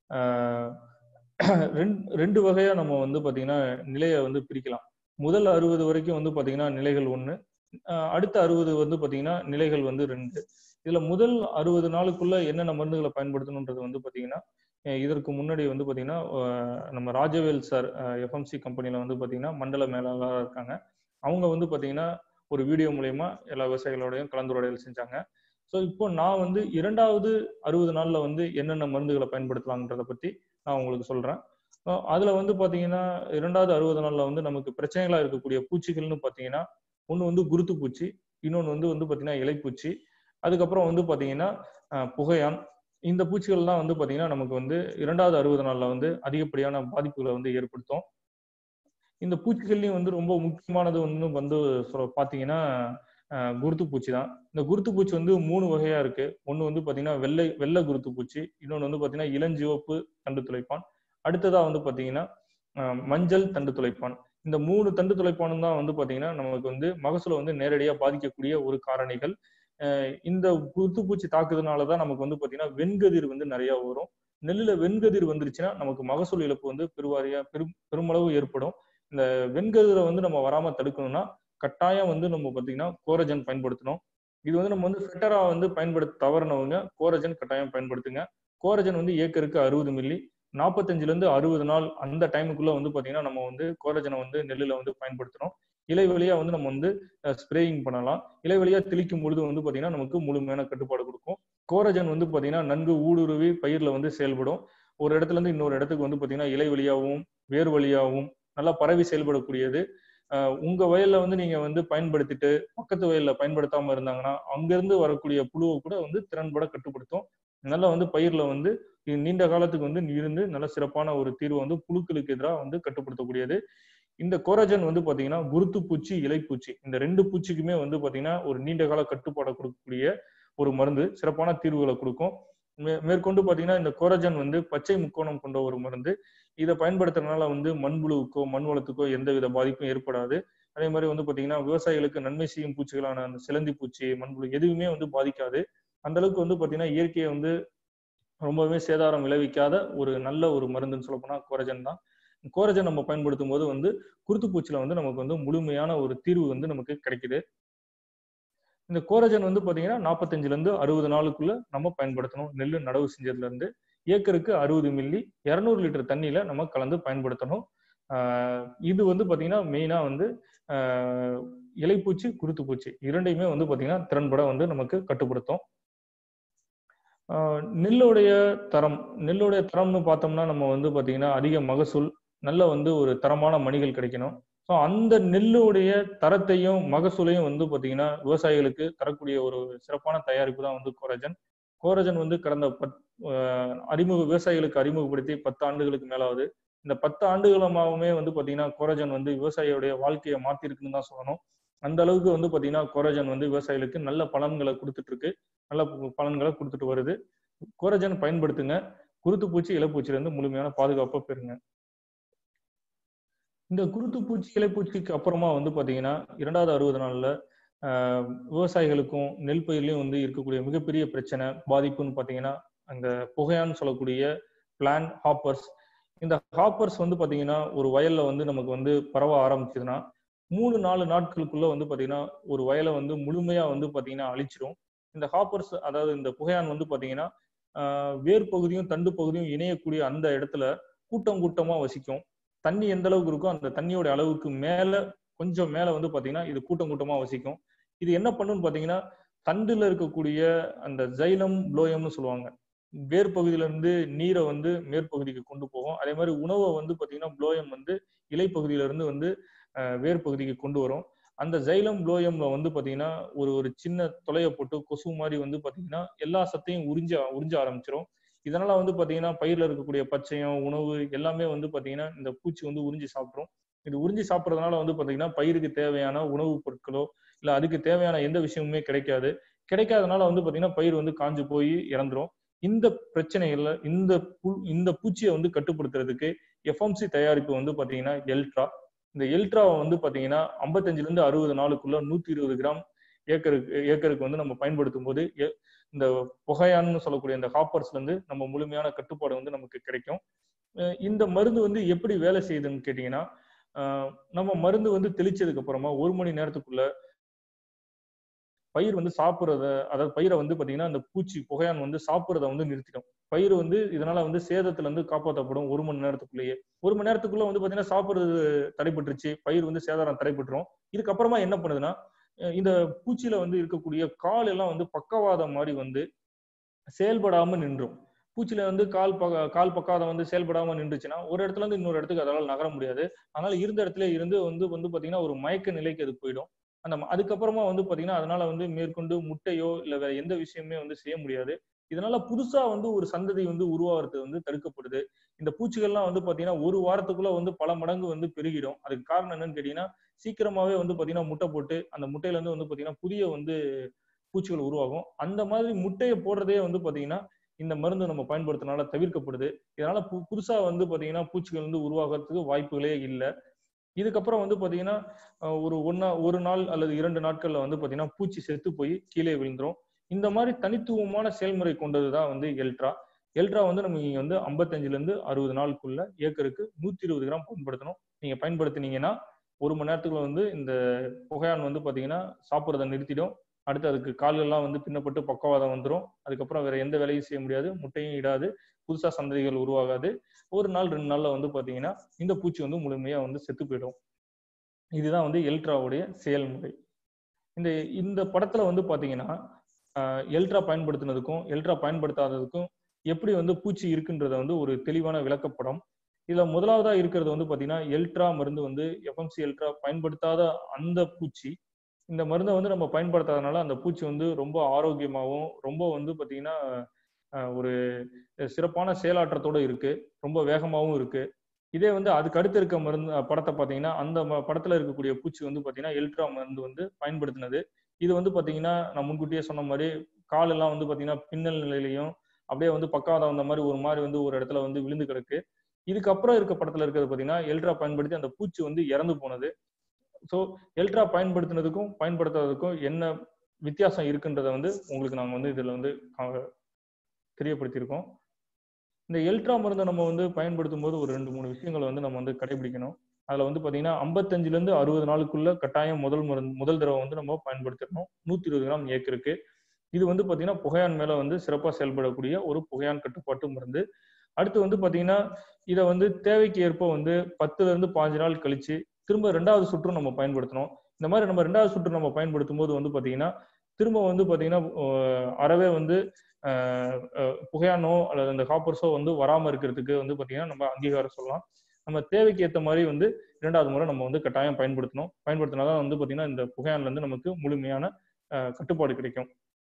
ரெண்டு ரெண்டு வகையா நம்ம வந்து பாத்தீங்கன்னா நிலையை வந்து பிரிக்கலாம் முதல் அறுபது வரைக்கும் வந்து பாத்தீங்கன்னா நிலைகள் ஒண்ணு அடுத்த அறுபது வந்து பாத்தீங்கன்னா நிலைகள் வந்து ரெண்டு இதுல முதல் அறுபது நாளுக்குள்ள என்னென்ன மருந்துகளை பயன்படுத்தணுன்றது வந்து பாத்தீங்கன்னா இதற்கு முன்னாடி வந்து பாத்தீங்கன்னா நம்ம ராஜவேல் சார் எஃப்எம்சி கம்பெனில வந்து பாத்தீங்கன்னா மண்டல மேலாளராக இருக்காங்க அவங்க வந்து பாத்தீங்கன்னா ஒரு வீடியோ மூலயமா எல்லா விவசாயிகளோடையும் கலந்துரையாடல் செஞ்சாங்க ஸோ இப்போ நான் வந்து இரண்டாவது அறுபது நாள்ல வந்து என்னென்ன மருந்துகளை பயன்படுத்தலாம்ன்றத பத்தி நான் உங்களுக்கு சொல்றேன் அதுல வந்து பாத்தீங்கன்னா இரண்டாவது அறுபது நாள்ல வந்து நமக்கு பிரச்சனைகளா இருக்கக்கூடிய பூச்சிகள்னு பாத்தீங்கன்னா ஒன்று வந்து குருத்து பூச்சி இன்னொன்று வந்து வந்து பாத்தீங்கன்னா இலைப்பூச்சி அதுக்கப்புறம் வந்து பாத்தீங்கன்னா புகையான் இந்த பூச்சிகள்லாம் வந்து பாத்தீங்கன்னா நமக்கு வந்து இரண்டாவது அறுபது நாள்ல வந்து அதிகப்படியான பாதிப்புகளை வந்து ஏற்படுத்தும் இந்த பூச்சிகள்லையும் வந்து ரொம்ப முக்கியமானது ஒன்று வந்து பாத்தீங்கன்னா குருத்து பூச்சி தான் இந்த குருத்து பூச்சி வந்து மூணு வகையா இருக்கு ஒன்று வந்து பாத்தீங்கன்னா வெள்ளை வெள்ளை குருத்து பூச்சி இன்னொன்று வந்து பாத்தீங்கன்னா இளஞ்சிவப்பு தண்டு துளைப்பான் அடுத்ததா வந்து பாத்தீங்கன்னா மஞ்சள் தண்டு துளைப்பான் இந்த மூணு தண்டு துளைப்பானும் தான் வந்து பாத்தீங்கன்னா நமக்கு வந்து மகசூலை வந்து நேரடியா பாதிக்கக்கூடிய ஒரு காரணிகள் இந்த குத்துப்பூச்சி தாக்குதனாலதான் நமக்கு வந்து பாத்தீங்கன்னா வெண்கதிர் வந்து நிறைய வரும் நெல்லுல வெண்கதிர் வந்துருச்சுன்னா நமக்கு மகசூல் இழப்பு வந்து பெருவாரியா பெரும் பெருமளவு ஏற்படும் இந்த வெண்கதிரை வந்து நம்ம வராம தடுக்கணும்னா கட்டாயம் வந்து நம்ம பாத்தீங்கன்னா கோரஜன் பயன்படுத்தணும் இது வந்து நம்ம வந்து ஃபிட்டரா வந்து பயன்படுத்த தவறினவங்க கோரஜன் கட்டாயம் பயன்படுத்துங்க கோரஜன் வந்து ஏக்கருக்கு அறுபது மில்லி நாற்பத்தஞ்சுல இருந்து அறுபது நாள் அந்த டைமுக்குள்ள வந்து பாத்தீங்கன்னா நம்ம வந்து கோரஜனை வந்து நெல்லுல வந்து பயன்படுத்தணும் இலை வழியா வந்து நம்ம வந்து ஸ்ப்ரேயிங் பண்ணலாம் இலை வழியா தெளிக்கும் பொழுது வந்து பாத்தீங்கன்னா நமக்கு முழுமையான கட்டுப்பாடு கொடுக்கும் கோரஜன் வந்து பாத்தீங்கன்னா நன்கு ஊடுருவி பயிர்ல வந்து செயல்படும் ஒரு இடத்துல இருந்து இன்னொரு இடத்துக்கு வந்து பாத்தீங்கன்னா இலை வழியாகவும் வேர் வழியாகவும் நல்லா பரவி செயல்படக்கூடியது உங்க வயல்ல வந்து நீங்க வந்து பயன்படுத்திட்டு பக்கத்து வயல்ல பயன்படுத்தாம இருந்தாங்கன்னா அங்கிருந்து வரக்கூடிய புழுவை கூட வந்து திறன்பட கட்டுப்படுத்தும் நல்லா வந்து பயிர்ல வந்து நீண்ட காலத்துக்கு வந்து இருந்து நல்ல சிறப்பான ஒரு தீர்வு வந்து புழுக்களுக்கு எதிராக வந்து கட்டுப்படுத்தக்கூடியது இந்த கோரஜன் வந்து பாத்தீங்கன்னா குருத்து பூச்சி இலைப்பூச்சி இந்த ரெண்டு பூச்சிக்குமே வந்து பாத்தீங்கன்னா ஒரு நீண்ட கால கட்டுப்பாடை கொடுக்கக்கூடிய ஒரு மருந்து சிறப்பான தீர்வுகளை கொடுக்கும் மேற்கொண்டு பாத்தீங்கன்னா இந்த கோரஜன் வந்து பச்சை முக்கோணம் கொண்ட ஒரு மருந்து இதை பயன்படுத்துறதுனால வந்து மண்புழுவுக்கோ மண் வளத்துக்கோ எந்தவித பாதிப்பும் ஏற்படாது அதே மாதிரி வந்து பாத்தீங்கன்னா விவசாயிகளுக்கு நன்மை செய்யும் பூச்சிகளான அந்த சிலந்தி பூச்சி மண்புழு எதுவுமே வந்து பாதிக்காது அந்த அளவுக்கு வந்து பாத்தீங்கன்னா இயற்கையை வந்து ரொம்பவே சேதாரம் விளைவிக்காத ஒரு நல்ல ஒரு மருந்துன்னு சொல்ல போனா கோரஜன் தான் கோரஜன் நம்ம பயன்படுத்தும் போது வந்து குருத்துப்பூச்சில வந்து நமக்கு வந்து முழுமையான ஒரு தீர்வு வந்து நமக்கு கிடைக்குது இந்த கோரஜன் வந்து பாத்தீங்கன்னா நாற்பத்தஞ்சுல இருந்து அறுபது நாளுக்குள்ள நம்ம பயன்படுத்தணும் நெல் நடவு செஞ்சதுல இருந்து ஏக்கருக்கு அறுபது மில்லி இரநூறு லிட்டர் தண்ணியில நம்ம கலந்து பயன்படுத்தணும் ஆஹ் இது வந்து பாத்தீங்கன்னா மெயினா வந்து ஆஹ் இலைப்பூச்சி குருத்துப்பூச்சி இரண்டையுமே வந்து பாத்தீங்கன்னா திறன்பட வந்து நமக்கு கட்டுப்படுத்தும் ஆஹ் நெல்லுடைய தரம் நெல்லுடைய தரம்னு பார்த்தோம்னா நம்ம வந்து பாத்தீங்கன்னா அதிக மகசூல் நல்ல வந்து ஒரு தரமான மணிகள் கிடைக்கணும் ஸோ அந்த நெல்லுடைய தரத்தையும் மகசூலையும் வந்து பாத்தீங்கன்னா விவசாயிகளுக்கு தரக்கூடிய ஒரு சிறப்பான தயாரிப்பு தான் வந்து கோரஜன் கோரஜன் வந்து கடந்த பத் ஆஹ் அறிமுக விவசாயிகளுக்கு அறிமுகப்படுத்தி பத்து ஆண்டுகளுக்கு மேலாவது இந்த பத்து ஆண்டுகளமாகவுமே வந்து பாத்தீங்கன்னா கோரஜன் வந்து விவசாயியுடைய வாழ்க்கையை மாத்திருக்குன்னு தான் சொல்லணும் அந்த அளவுக்கு வந்து பாத்தீங்கன்னா கோரஜன் வந்து விவசாயிகளுக்கு நல்ல பலன்களை கொடுத்துட்டு இருக்கு நல்ல ப- பலன்களை கொடுத்துட்டு வருது கோரஜன் பயன்படுத்துங்க குருத்துப்பூச்சி இலைப்பூச்சில இருந்து முழுமையான பாதுகாப்பை பெறுங்க இந்த குருத்துப்பூச்சி இலைப்பூச்சிக்கு அப்புறமா வந்து பாத்தீங்கன்னா இரண்டாவது அறுபது நாள்ல ஆஹ், விவசாயிகளுக்கும் நெல் பயிர்லயும் வந்து இருக்கக்கூடிய மிகப்பெரிய பிரச்சனை பாதிப்புன்னு பாத்தீங்கன்னா அந்த புகையான்னு சொல்லக்கூடிய பிளான் ஹாப்பர்ஸ் இந்த ஹாப்பர்ஸ் வந்து பாத்தீங்கன்னா ஒரு வயல்ல வந்து நமக்கு வந்து பரவ ஆரம்பிச்சதுன்னா மூணு நாலு நாட்களுக்குள்ள வந்து பாத்தீங்கன்னா ஒரு வயலை வந்து முழுமையா வந்து பாத்தீங்கன்னா அழிச்சிடும் இந்த ஹாப்பர்ஸ் அதாவது இந்த புகையான் வந்து பாத்தீங்கன்னா ஆஹ், வேர் பகுதியும் தண்டு பகுதியும் இணையக்கூடிய அந்த இடத்துல கூட்டம் கூட்டமா வசிக்கும் தண்ணி எந்த அளவுக்கு இருக்கோ அந்த தண்ணியோட அளவுக்கு மேல கொஞ்சம் மேல வந்து பாத்தீங்கன்னா இது கூட்டம் கூட்டமா வசிக்கும் இது என்ன பண்ணுன்னு பாத்தீங்கன்னா தண்டுல இருக்கக்கூடிய அந்த ஜைலம் புளோயம்னு சொல்லுவாங்க வேர் பகுதியில இருந்து நீரை வந்து மேற்பகுதிக்கு கொண்டு போகும் அதே மாதிரி உணவை வந்து பாத்தீங்கன்னா புளோயம் வந்து இலைப்பகுதியில இருந்து வந்து அஹ், வேர் பகுதிக்கு கொண்டு வரும் அந்த ஜைலம் புளோயம்ல வந்து பாத்தீங்கன்னா ஒரு ஒரு சின்ன துளைய போட்டு கொசு மாதிரி வந்து பாத்தீங்கன்னா எல்லா சத்தையும் உறிஞ்ச உறிஞ்ச ஆரம்பிச்சிரும் இதனால வந்து பாத்தீங்கன்னா பயிர்ல இருக்கக்கூடிய பச்சையம் உணவு எல்லாமே வந்து பாத்தீங்கன்னா இந்த பூச்சி வந்து உறிஞ்சி சாப்பிடும் இது உறிஞ்சி சாப்பிட்றதுனால வந்து பாத்தீங்கன்னா பயிருக்கு தேவையான உணவுப் பொருட்களோ இல்ல அதுக்கு தேவையான எந்த விஷயமுமே கிடைக்காது கிடைக்காதனால வந்து பாத்தீங்கன்னா பயிர் வந்து காஞ்சு போய் இறந்துரும் இந்த பிரச்சனைகள்ல இந்த பு- இந்த பூச்சியை வந்து கட்டுப்படுத்துறதுக்கு எஃப்எம்சி தயாரிப்பு வந்து பாத்தீங்கன்னா எல்ட்ரா இந்த எல்ட்ராவை வந்து பாத்தீங்கன்னா ஐம்பத்தஞ்சுல இருந்து அறுபது நாளுக்குள்ள நூத்தி இருபது கிராம் ஏக்கருக்கு ஏக்கருக்கு வந்து நம்ம பயன்படுத்தும் போது எ- இந்த புகையான்னு சொல்லக்கூடிய இந்த ஹாப்பர்ஸ்ல இருந்து நம்ம முழுமையான கட்டுப்பாடு வந்து நமக்கு கிடைக்கும் அஹ் இந்த மருந்து வந்து எப்படி வேலை செய்யுதுன்னு கேட்டீங்கன்னா ஆஹ் நம்ம மருந்து வந்து தெளிச்சதுக்கு அப்புறமா ஒரு மணி நேரத்துக்குள்ள பயிர் வந்து சாப்பிட்றத அதாவது பயிரை வந்து பாத்தீங்கன்னா அந்த பூச்சி புகையான் வந்து சாப்பிட்றத வந்து நிறுத்திடும் பயிர் வந்து இதனால வந்து சேதத்துல இருந்து காப்பாற்றப்படும் ஒரு மணி நேரத்துக்குள்ளேயே ஒரு மணி நேரத்துக்குள்ள வந்து பாத்தீங்கன்னா சாப்பிட்றது தடைப்பட்டுருச்சு பயிர் வந்து சேதாரம் தடைப்பட்டுரும் இதுக்கப்புறமா என்ன பண்ணுதுன்னா அஹ் இந்த பூச்சியில வந்து இருக்கக்கூடிய கால் எல்லாம் வந்து பக்கவாதம் மாதிரி வந்து செயல்படாம நின்றும் பூச்சியில வந்து கால் பக்க கால் பக்காதம் வந்து செயல்படாம நின்றுச்சுன்னா ஒரு இடத்துல இருந்து இன்னொரு இடத்துக்கு அதால நகர முடியாது அதனால இருந்த இடத்துல இருந்து வந்து வந்து பாத்தீங்கன்னா ஒரு மயக்க நிலைக்கு அது போயிடும் அந்த ம- அதுக்கப்புறமா வந்து பாத்தீங்கன்னா அதனால வந்து மேற்கொண்டு முட்டையோ இல்ல வேற எந்த விஷயமே வந்து செய்ய முடியாது இதனால புதுசா வந்து ஒரு சந்ததி வந்து உருவாகிறது வந்து தடுக்கப்படுது இந்த பூச்சிகள்லாம் வந்து பாத்தீங்கன்னா ஒரு வாரத்துக்குள்ள வந்து பல மடங்கு வந்து பெருகிடும் அதுக்கு காரணம் என்னன்னு கேட்டீங்கன்னா சீக்கிரமாவே வந்து பாத்தீங்கன்னா முட்டை போட்டு அந்த முட்டையில இருந்து வந்து பாத்தீங்கன்னா புதிய வந்து பூச்சிகள் உருவாகும் அந்த மாதிரி முட்டையை போடுறதே வந்து பாத்தீங்கன்னா இந்த மருந்து நம்ம பயன்படுத்தினால தவிர்க்கப்படுது இதனால பு- புதுசா வந்து பாத்தீங்கன்னா பூச்சிகள் வந்து உருவாகிறதுக்கு வாய்ப்புகளே இல்லை இதுக்கப்புறம் வந்து பாத்தீங்கன்னா அஹ், ஒரு ஒன்னா ஒரு நாள் அல்லது இரண்டு நாட்கள்ல வந்து பாத்தீங்கன்னா பூச்சி செத்து போய் கீழே விழுந்துரும் இந்த மாதிரி தனித்துவமான செயல்முறை கொண்டதுதான் வந்து எல்ட்ரா எல்ட்ரா வந்து நம்ம இங்க வந்து ஐம்பத்தஞ்சுல இருந்து அறுபது நாளுக்குள்ள ஏக்கருக்கு நூத்தி இருபது கிராம் பயன்படுத்தணும் நீங்க பயன்படுத்தினீங்கன்னா ஒரு மணி நேரத்துக்குள்ள வந்து இந்த புகையான் வந்து பாத்தீங்கன்னா சாப்பிட்றத நிறுத்திடும் அடுத்து அதுக்கு கால்கள்லாம் வந்து பின்னப்பட்டு பக்கவாதம் வந்துடும் அதுக்கப்புறம் வேற எந்த வேலையும் செய்ய முடியாது முட்டையும் இடாது புதுசா சந்ததிகள் உருவாகாது ஒரு நாள் ரெண்டு நாள்ல வந்து பாத்தீங்கன்னா இந்த பூச்சி வந்து முழுமையா வந்து செத்து போயிடும் இதுதான் வந்து எல்ட்ராவுடைய செயல்முறை இந்த இந்த படத்துல வந்து பாத்தீங்கன்னா ஆஹ், எல்ட்ரா பயன்படுத்தினதுக்கும் எல்ட்ரா பயன்படுத்தாததுக்கும் எப்படி வந்து பூச்சி இருக்குன்றத வந்து ஒரு தெளிவான விளக்கப்படம் இதுல முதலாவதா இருக்கிறது வந்து பாத்தீங்கன்னா எல்ட்ரா மருந்து வந்து எஃப்எம்சி எல்ட்ரா பயன்படுத்தாத அந்த பூச்சி இந்த மருந்தை வந்து நம்ம பயன்படுத்தாதனால அந்த பூச்சி வந்து ரொம்ப ஆரோக்கியமாகவும் ரொம்ப வந்து பாத்தீங்கன்னா ஆஹ், ஒரு சிறப்பான செயலாற்றத்தோட இருக்கு ரொம்ப வேகமாகவும் இருக்கு இதே வந்து அதுக்கு அடுத்து இருக்க மருந்து அஹ், படத்தை பாத்தீங்கன்னா அந்த ம- படத்துல இருக்கக்கூடிய பூச்சி வந்து பாத்தீங்கன்னா எல்ட்ரா மருந்து வந்து பயன்படுத்தினது இது வந்து பாத்தீங்கன்னா நான் முன்கூட்டியே சொன்ன மாதிரி கால் எல்லாம் வந்து பாத்தீங்கன்னா பின்னல் நிலையிலையும் அப்படியே வந்து பக்காவாதம் வந்த மாதிரி ஒரு மாதிரி வந்து ஒரு இடத்துல வந்து விழுந்து கிடக்கு இதுக்கப்புறம் இருக்க படத்துல இருக்கிறது பாத்தீங்கன்னா எல்ட்ரா பயன்படுத்தி அந்த பூச்சி வந்து இறந்து போனது ஸோ எல்ட்ரா பயன்படுத்தினதுக்கும் பயன்படுத்தாததுக்கும் என்ன வித்தியாசம் இருக்குன்றதை வந்து உங்களுக்கு நாங்கள் வந்து இதில் வந்து அஹ், தெரியப்படுத்தியிருக்கோம் இந்த எல்ட்ரா மருந்தை நம்ம வந்து பயன்படுத்தும் போது ஒரு ரெண்டு மூணு விஷயங்களை வந்து நம்ம வந்து கடைபிடிக்கணும் அதில் வந்து பார்த்தீங்கன்னா ஐம்பத்தஞ்சுலேருந்து அறுபது நாளுக்குள்ள கட்டாயம் முதல் மருந்து முதல் தடவை வந்து நம்ம பயன்படுத்திடணும் நூற்றி இருபது கிராம் ஏக்கருக்கு இது வந்து பார்த்தீங்கன்னா புகையான் மேலே வந்து சிறப்பாக செயல்படக்கூடிய ஒரு புகையான் கட்டுப்பாட்டு மருந்து அடுத்து வந்து பார்த்தீங்கன்னா இதை வந்து தேவைக்கு ஏற்ப வந்து பத்துல இருந்து பாஞ்சு நாள் கழிச்சு திரும்ப ரெண்டாவது சுற்றும் நம்ம பயன்படுத்தணும் இந்த மாதிரி நம்ம ரெண்டாவது சுற்று நம்ம பயன்படுத்தும் போது வந்து பார்த்தீங்கன்னா திரும்ப வந்து பார்த்தீங்கன்னா அஹ், அறவே வந்து அஹ், அஹ், புகையானோ அல்லது அந்த காப்பர்ஸோ வந்து வராமல் இருக்கிறதுக்கு வந்து பார்த்தீங்கன்னா நம்ம அங்கீகாரம் சொல்லலாம் நம்ம தேவைக்கு ஏற்ற மாதிரி வந்து இரண்டாவது முறை நம்ம வந்து கட்டாயம் பயன்படுத்தணும் பயன்படுத்தினாதான் வந்து பார்த்தீங்கன்னா இந்த புகையான்ல இருந்து நமக்கு முழுமையான அஹ், கட்டுப்பாடு கிடைக்கும்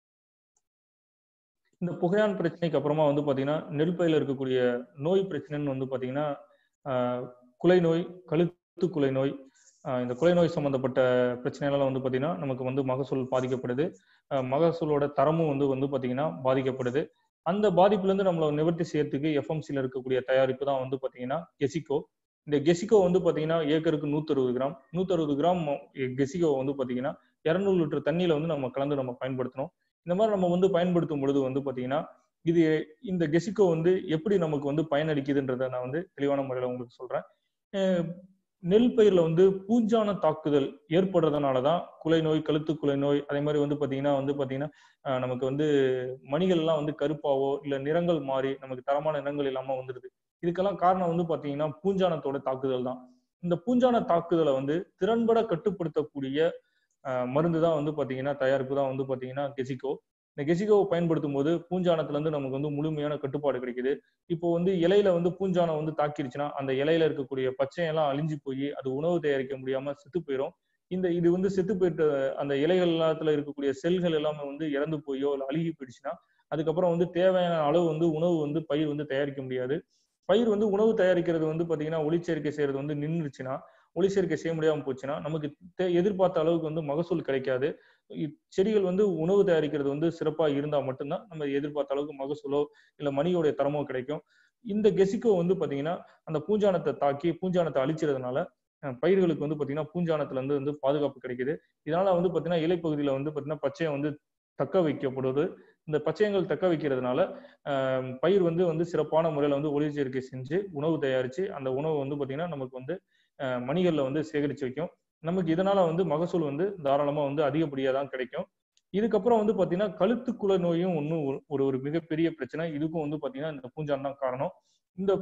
இந்த புகையான் பிரச்சனைக்கு அப்புறமா வந்து பார்த்தீங்கன்னா நெல் பயில இருக்கக்கூடிய நோய் பிரச்சனைன்னு வந்து பார்த்தீங்கன்னா ஆஹ், குலை நோய் கழுத்து குலை நோய் ஆஹ், இந்த குலை நோய் சம்பந்தப்பட்ட பிரச்சனைகள்லாம் வந்து பார்த்தீங்கன்னா நமக்கு வந்து மகசூல் பாதிக்கப்படுது ஆஹ், மகசூலோட தரமும் வந்து வந்து பார்த்தீங்கன்னா பாதிக்கப்படுது அந்த பாதிப்புலேருந்து நம்மளை நிவர்த்தி செய்யறதுக்கு எஃப்எம்சியில் இருக்கக்கூடிய தயாரிப்பு தான் வந்து பார்த்தீங்கன்னா கெசிகோ இந்த கெசிகோ வந்து பார்த்தீங்கன்னா ஏக்கருக்கு நூற்றறுபது கிராம் நூற்றறுபது கிராம் கெசிகோ வந்து பார்த்தீங்கன்னா இரநூறு லிட்டர் தண்ணியில வந்து நம்ம கலந்து நம்ம பயன்படுத்தணும் இந்த மாதிரி நம்ம வந்து பயன்படுத்தும் பொழுது வந்து பார்த்தீங்கன்னா இது இந்த கெசிகோ வந்து எப்படி நமக்கு வந்து பயனளிக்குதுன்றதை நான் வந்து தெளிவான முறையில் உங்களுக்கு சொல்றேன் அஹ் நெல் பயிர்ல வந்து பூஞ்சான தாக்குதல் ஏற்படுறதுனால தான் குலை நோய் கழுத்து குலை நோய் அதே மாதிரி வந்து பார்த்தீங்கன்னா வந்து பார்த்தீங்கன்னா அஹ் நமக்கு வந்து மணிகள்லாம் வந்து கருப்பாவோ இல்லை நிறங்கள் மாறி நமக்கு தரமான நிறங்கள் இல்லாமல் வந்துடுது இதுக்கெல்லாம் காரணம் வந்து பார்த்தீங்கன்னா பூஞ்சானத்தோட தாக்குதல் தான் இந்த பூஞ்சான தாக்குதலை வந்து திறன்பட கட்டுப்படுத்தக்கூடிய அஹ் மருந்து தான் வந்து பார்த்தீங்கன்னா தயாரிப்பு தான் வந்து பார்த்தீங்கன்னா கெசிகோ இந்த கெசிகோவை பயன்படுத்தும் போது பூஞ்சானத்துல இருந்து நமக்கு வந்து முழுமையான கட்டுப்பாடு கிடைக்குது இப்போ வந்து இலையில வந்து பூஞ்சானம் வந்து தாக்கிருச்சுன்னா அந்த இலையில இருக்கக்கூடிய பச்சையெல்லாம் அழிஞ்சு போய் அது உணவு தயாரிக்க முடியாம செத்து போயிடும் இந்த இது வந்து செத்து போயிட்ட அந்த இலைகள் எல்லாத்துல இருக்கக்கூடிய செல்கள் எல்லாமே வந்து இறந்து போயோ இல்லை அழுகி போயிடுச்சுன்னா அதுக்கப்புறம் வந்து தேவையான அளவு வந்து உணவு வந்து பயிர் வந்து தயாரிக்க முடியாது பயிர் வந்து உணவு தயாரிக்கிறது வந்து பாத்தீங்கன்னா ஒளிச்சேர்க்கை செய்யறது வந்து நின்றுச்சுன்னா ஒளிச்சேர்க்கை செய்ய முடியாம போச்சுன்னா நமக்கு தே- எதிர்பார்த்த அளவுக்கு வந்து மகசூல் கிடைக்காது இ- செடிகள் வந்து உணவு தயாரிக்கிறது வந்து சிறப்பா இருந்தா மட்டும்தான் நம்ம எதிர்பார்த்த அளவுக்கு மகசூலோ இல்ல மணியோடைய தரமோ கிடைக்கும் இந்த கெசிக்கோ வந்து பாத்தீங்கன்னா அந்த பூஞ்சானத்தை தாக்கி பூஞ்சானத்தை அழிச்சிறதுனால அஹ், பயிர்களுக்கு வந்து பாத்தீங்கன்னா பூஞ்சானத்துல இருந்து வந்து பாதுகாப்பு கிடைக்குது இதனால வந்து பாத்தீங்கன்னா இலைப்பகுதியில வந்து பாத்தீங்கன்னா பச்சையம் வந்து தக்க வைக்கப்படுது இந்த பச்சையங்கள் தக்க வைக்கிறதுனால ஆஹ், பயிர் வந்து வந்து சிறப்பான முறையில வந்து ஒளிச்சேர்க்கை செஞ்சு உணவு தயாரிச்சு அந்த உணவு வந்து பாத்தீங்கன்னா நமக்கு வந்து ஆஹ், மணிகள்ல வந்து சேகரிச்சு வைக்கும் நமக்கு இதனால வந்து மகசூல் வந்து தாராளமா வந்து அதிகப்படியா தான் கிடைக்கும் இதுக்கப்புறம் வந்து பாத்தீங்கன்னா கழுத்துக்குள்ள நோயும் ஒன்றும் ஒரு ஒரு மிகப்பெரிய பிரச்சனை இதுக்கும் வந்து பாத்தீங்கன்னா இந்த பூஞ்சான் தான் காரணம் இந்த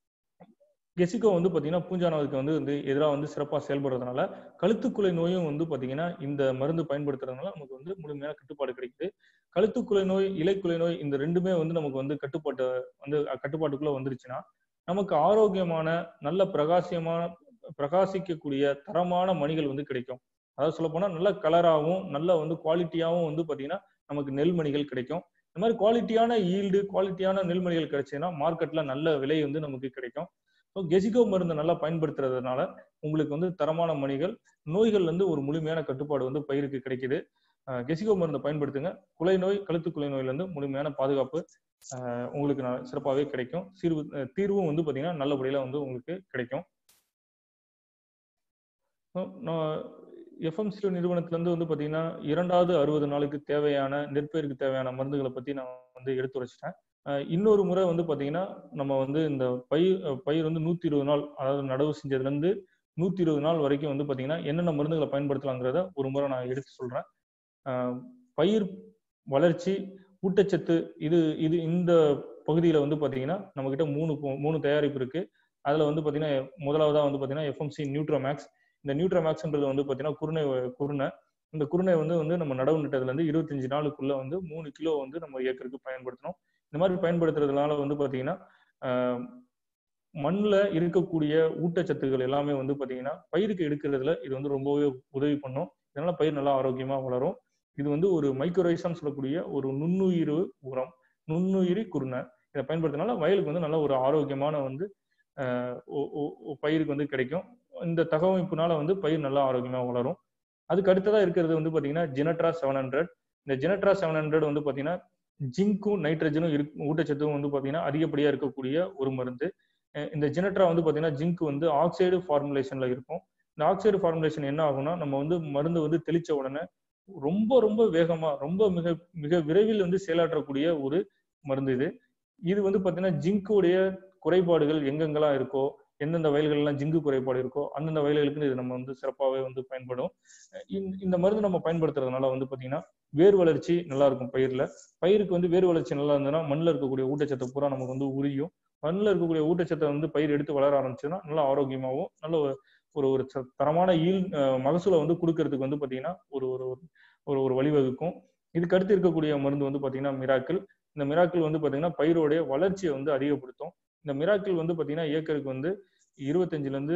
கெசிகோ வந்து பாத்தீங்கன்னா பூஞ்சானதுக்கு வந்து வந்து எதிராக வந்து சிறப்பாக செயல்படுறதுனால கழுத்துக்குலை நோயும் வந்து பாத்தீங்கன்னா இந்த மருந்து பயன்படுத்துறதுனால நமக்கு வந்து முழுமையான கட்டுப்பாடு கிடைக்குது கழுத்துக்குலை நோய் இலைக்குலை நோய் இந்த ரெண்டுமே வந்து நமக்கு வந்து கட்டுப்பாட்டு வந்து கட்டுப்பாட்டுக்குள்ள வந்துருச்சுன்னா நமக்கு ஆரோக்கியமான நல்ல பிரகாசியமான பிரகாசிக்கக்கூடிய தரமான மணிகள் வந்து கிடைக்கும் அதாவது சொல்ல போனா நல்ல கலராகவும் நல்ல வந்து குவாலிட்டியாகவும் வந்து பாத்தீங்கன்னா நமக்கு நெல்மணிகள் கிடைக்கும் இந்த மாதிரி குவாலிட்டியான ஈல்டு குவாலிட்டியான நெல்மணிகள் கிடைச்சதுன்னா மார்க்கெட்ல நல்ல விலை வந்து நமக்கு கிடைக்கும் ஸோ கெசிகோ மருந்தை நல்லா பயன்படுத்துறதுனால உங்களுக்கு வந்து தரமான மணிகள் நோய்கள் வந்து ஒரு முழுமையான கட்டுப்பாடு வந்து பயிருக்கு கிடைக்குது அஹ் கெசிகோ மருந்தை பயன்படுத்துங்க குலை நோய் கழுத்து குலை நோயில இருந்து முழுமையான பாதுகாப்பு அஹ் உங்களுக்கு ந- சிறப்பாகவே கிடைக்கும் தீர்வு அஹ் தீர்வும் வந்து பாத்தீங்கன்னா நல்லபடியில வந்து உங்களுக்கு கிடைக்கும் So, நான் எஃப்எம்சி நிறுவனத்திலேருந்து வந்து பார்த்தீங்கன்னா இரண்டாவது அறுபது நாளுக்கு தேவையான நெற்பயிருக்கு தேவையான மருந்துகளை பற்றி நான் வந்து எடுத்துரைச்சிட்டேன் அஹ் இன்னொரு முறை வந்து பார்த்தீங்கன்னா நம்ம வந்து இந்த பயிர் அஹ் பயிர் வந்து நூற்றி இருபது நாள் அதாவது நடவு செஞ்சதுலேருந்து நூற்றி இருபது நாள் வரைக்கும் வந்து பார்த்தீங்கன்னா என்னென்ன மருந்துகளை பயன்படுத்தலாங்கிறத ஒரு முறை நான் எடுத்து சொல்கிறேன் பயிர் வளர்ச்சி ஊட்டச்சத்து இது இது இந்த பகுதியில் வந்து பார்த்தீங்கன்னா நம்மக்கிட்ட மூணு பொ- மூணு தயாரிப்பு இருக்கு அதில் வந்து பார்த்தீங்கன்னா முதலாவதாக வந்து பார்த்தீங்கன்னா எஃப்எம்சி நியூட்ரோமேக்ஸ் இந்த நியூட்ரோமேக்ஸ்ன்றது வந்து பார்த்தீங்கன்னா குருணை வ- குருணை இந்த குருணை வந்து வந்து நம்ம நடவு நட்டதுலேருந்து இருபத்தஞ்சு நாளுக்குள்ள வந்து மூணு கிலோ வந்து நம்ம ஏக்கருக்கு பயன்படுத்தணும் இந்த மாதிரி பயன்படுத்துறதுனால வந்து பார்த்தீங்கன்னா மண்ணில் இருக்கக்கூடிய ஊட்டச்சத்துக்கள் எல்லாமே வந்து பார்த்தீங்கன்னா பயிருக்கு எடுக்கிறதுல இது வந்து ரொம்பவே உதவி பண்ணும் இதனால பயிர் நல்லா ஆரோக்கியமாக வளரும் இது வந்து ஒரு மைக்ரோரைசான்னு சொல்லக்கூடிய ஒரு நுண்ணுயிர் உரம் நுண்ணுயிரி குருணை இதை பயன்படுத்தினால வயலுக்கு வந்து நல்ல ஒரு ஆரோக்கியமான வந்து ஆஹ் ஒ- ஒ- ஒ- பயிருக்கு வந்து கிடைக்கும் இந்த தகவமைப்புனால வந்து பயிர் நல்லா ஆரோக்கியமாக வளரும் அதுக்கு அடுத்ததா இருக்கிறது வந்து பாத்தீங்கன்னா ஜெனட்ரா செவன் ஹண்ட்ரட் இந்த ஜெனட்ரா செவன் ஹண்ட்ரட் வந்து பாத்தீங்கன்னா ஜிங்க்கும் நைட்ரஜனும் இருக்கு ஊட்டச்சத்தும் வந்து பாத்தீங்கன்னா அதிகப்படியா இருக்கக்கூடிய ஒரு மருந்து அஹ் இந்த ஜெனட்ரா வந்து பாத்தீங்கன்னா ஜிங்க் வந்து ஆக்சைடு ஃபார்முலேஷன்ல இருக்கும் இந்த ஆக்சைடு ஃபார்முலேஷன் என்ன ஆகும்னா நம்ம வந்து மருந்து வந்து தெளிச்ச உடனே ரொம்ப ரொம்ப வேகமா ரொம்ப மிக மிக விரைவில் வந்து செயலாற்றக்கூடிய ஒரு மருந்து இது இது வந்து பாத்தீங்கன்னா ஜிங்க்குடைய குறைபாடுகள் எங்கெங்கெல்லாம் இருக்கோ எந்தெந்த வயல்கள்லாம் ஜிங்கு குறைபாடு இருக்கோ அந்தந்த வயல்களுக்கு இது நம்ம வந்து சிறப்பாகவே வந்து பயன்படும் இந்த- இந்த மருந்து நம்ம பயன்படுத்துறதுனால வந்து பாத்தீங்கன்னா வேர் வளர்ச்சி நல்லா இருக்கும் பயிர்ல பயிருக்கு வந்து வேர் வளர்ச்சி நல்லா இருந்ததுன்னா மண்ணில் இருக்கக்கூடிய ஊட்டச்சத்தை பூரா நமக்கு வந்து உரியும் மண்ணில் இருக்கக்கூடிய ஊட்டச்சத்தை வந்து பயிர் எடுத்து வளர ஆரம்பிச்சுன்னா நல்லா ஆரோக்கியமாகவும் நல்ல ஒரு ஒரு ஒரு ச- தரமான ஈல் அஹ் மகசூலை வந்து கொடுக்கறதுக்கு வந்து பாத்தீங்கன்னா ஒரு ஒரு ஒரு- ஒரு ஒரு வழிவகுக்கும் இதுக்கு அடுத்து இருக்கக்கூடிய மருந்து வந்து பாத்தீங்கன்னா மிராக்கிள் இந்த மிராக்கிள் வந்து பாத்தீங்கன்னா பயிரோடைய வளர்ச்சியை வந்து அதிகப்படுத்தும் இந்த மிராக்கிள் வந்து பாத்தீங்கன்னா ஏக்கருக்கு வந்து இருபத்தஞ்சுல இருந்து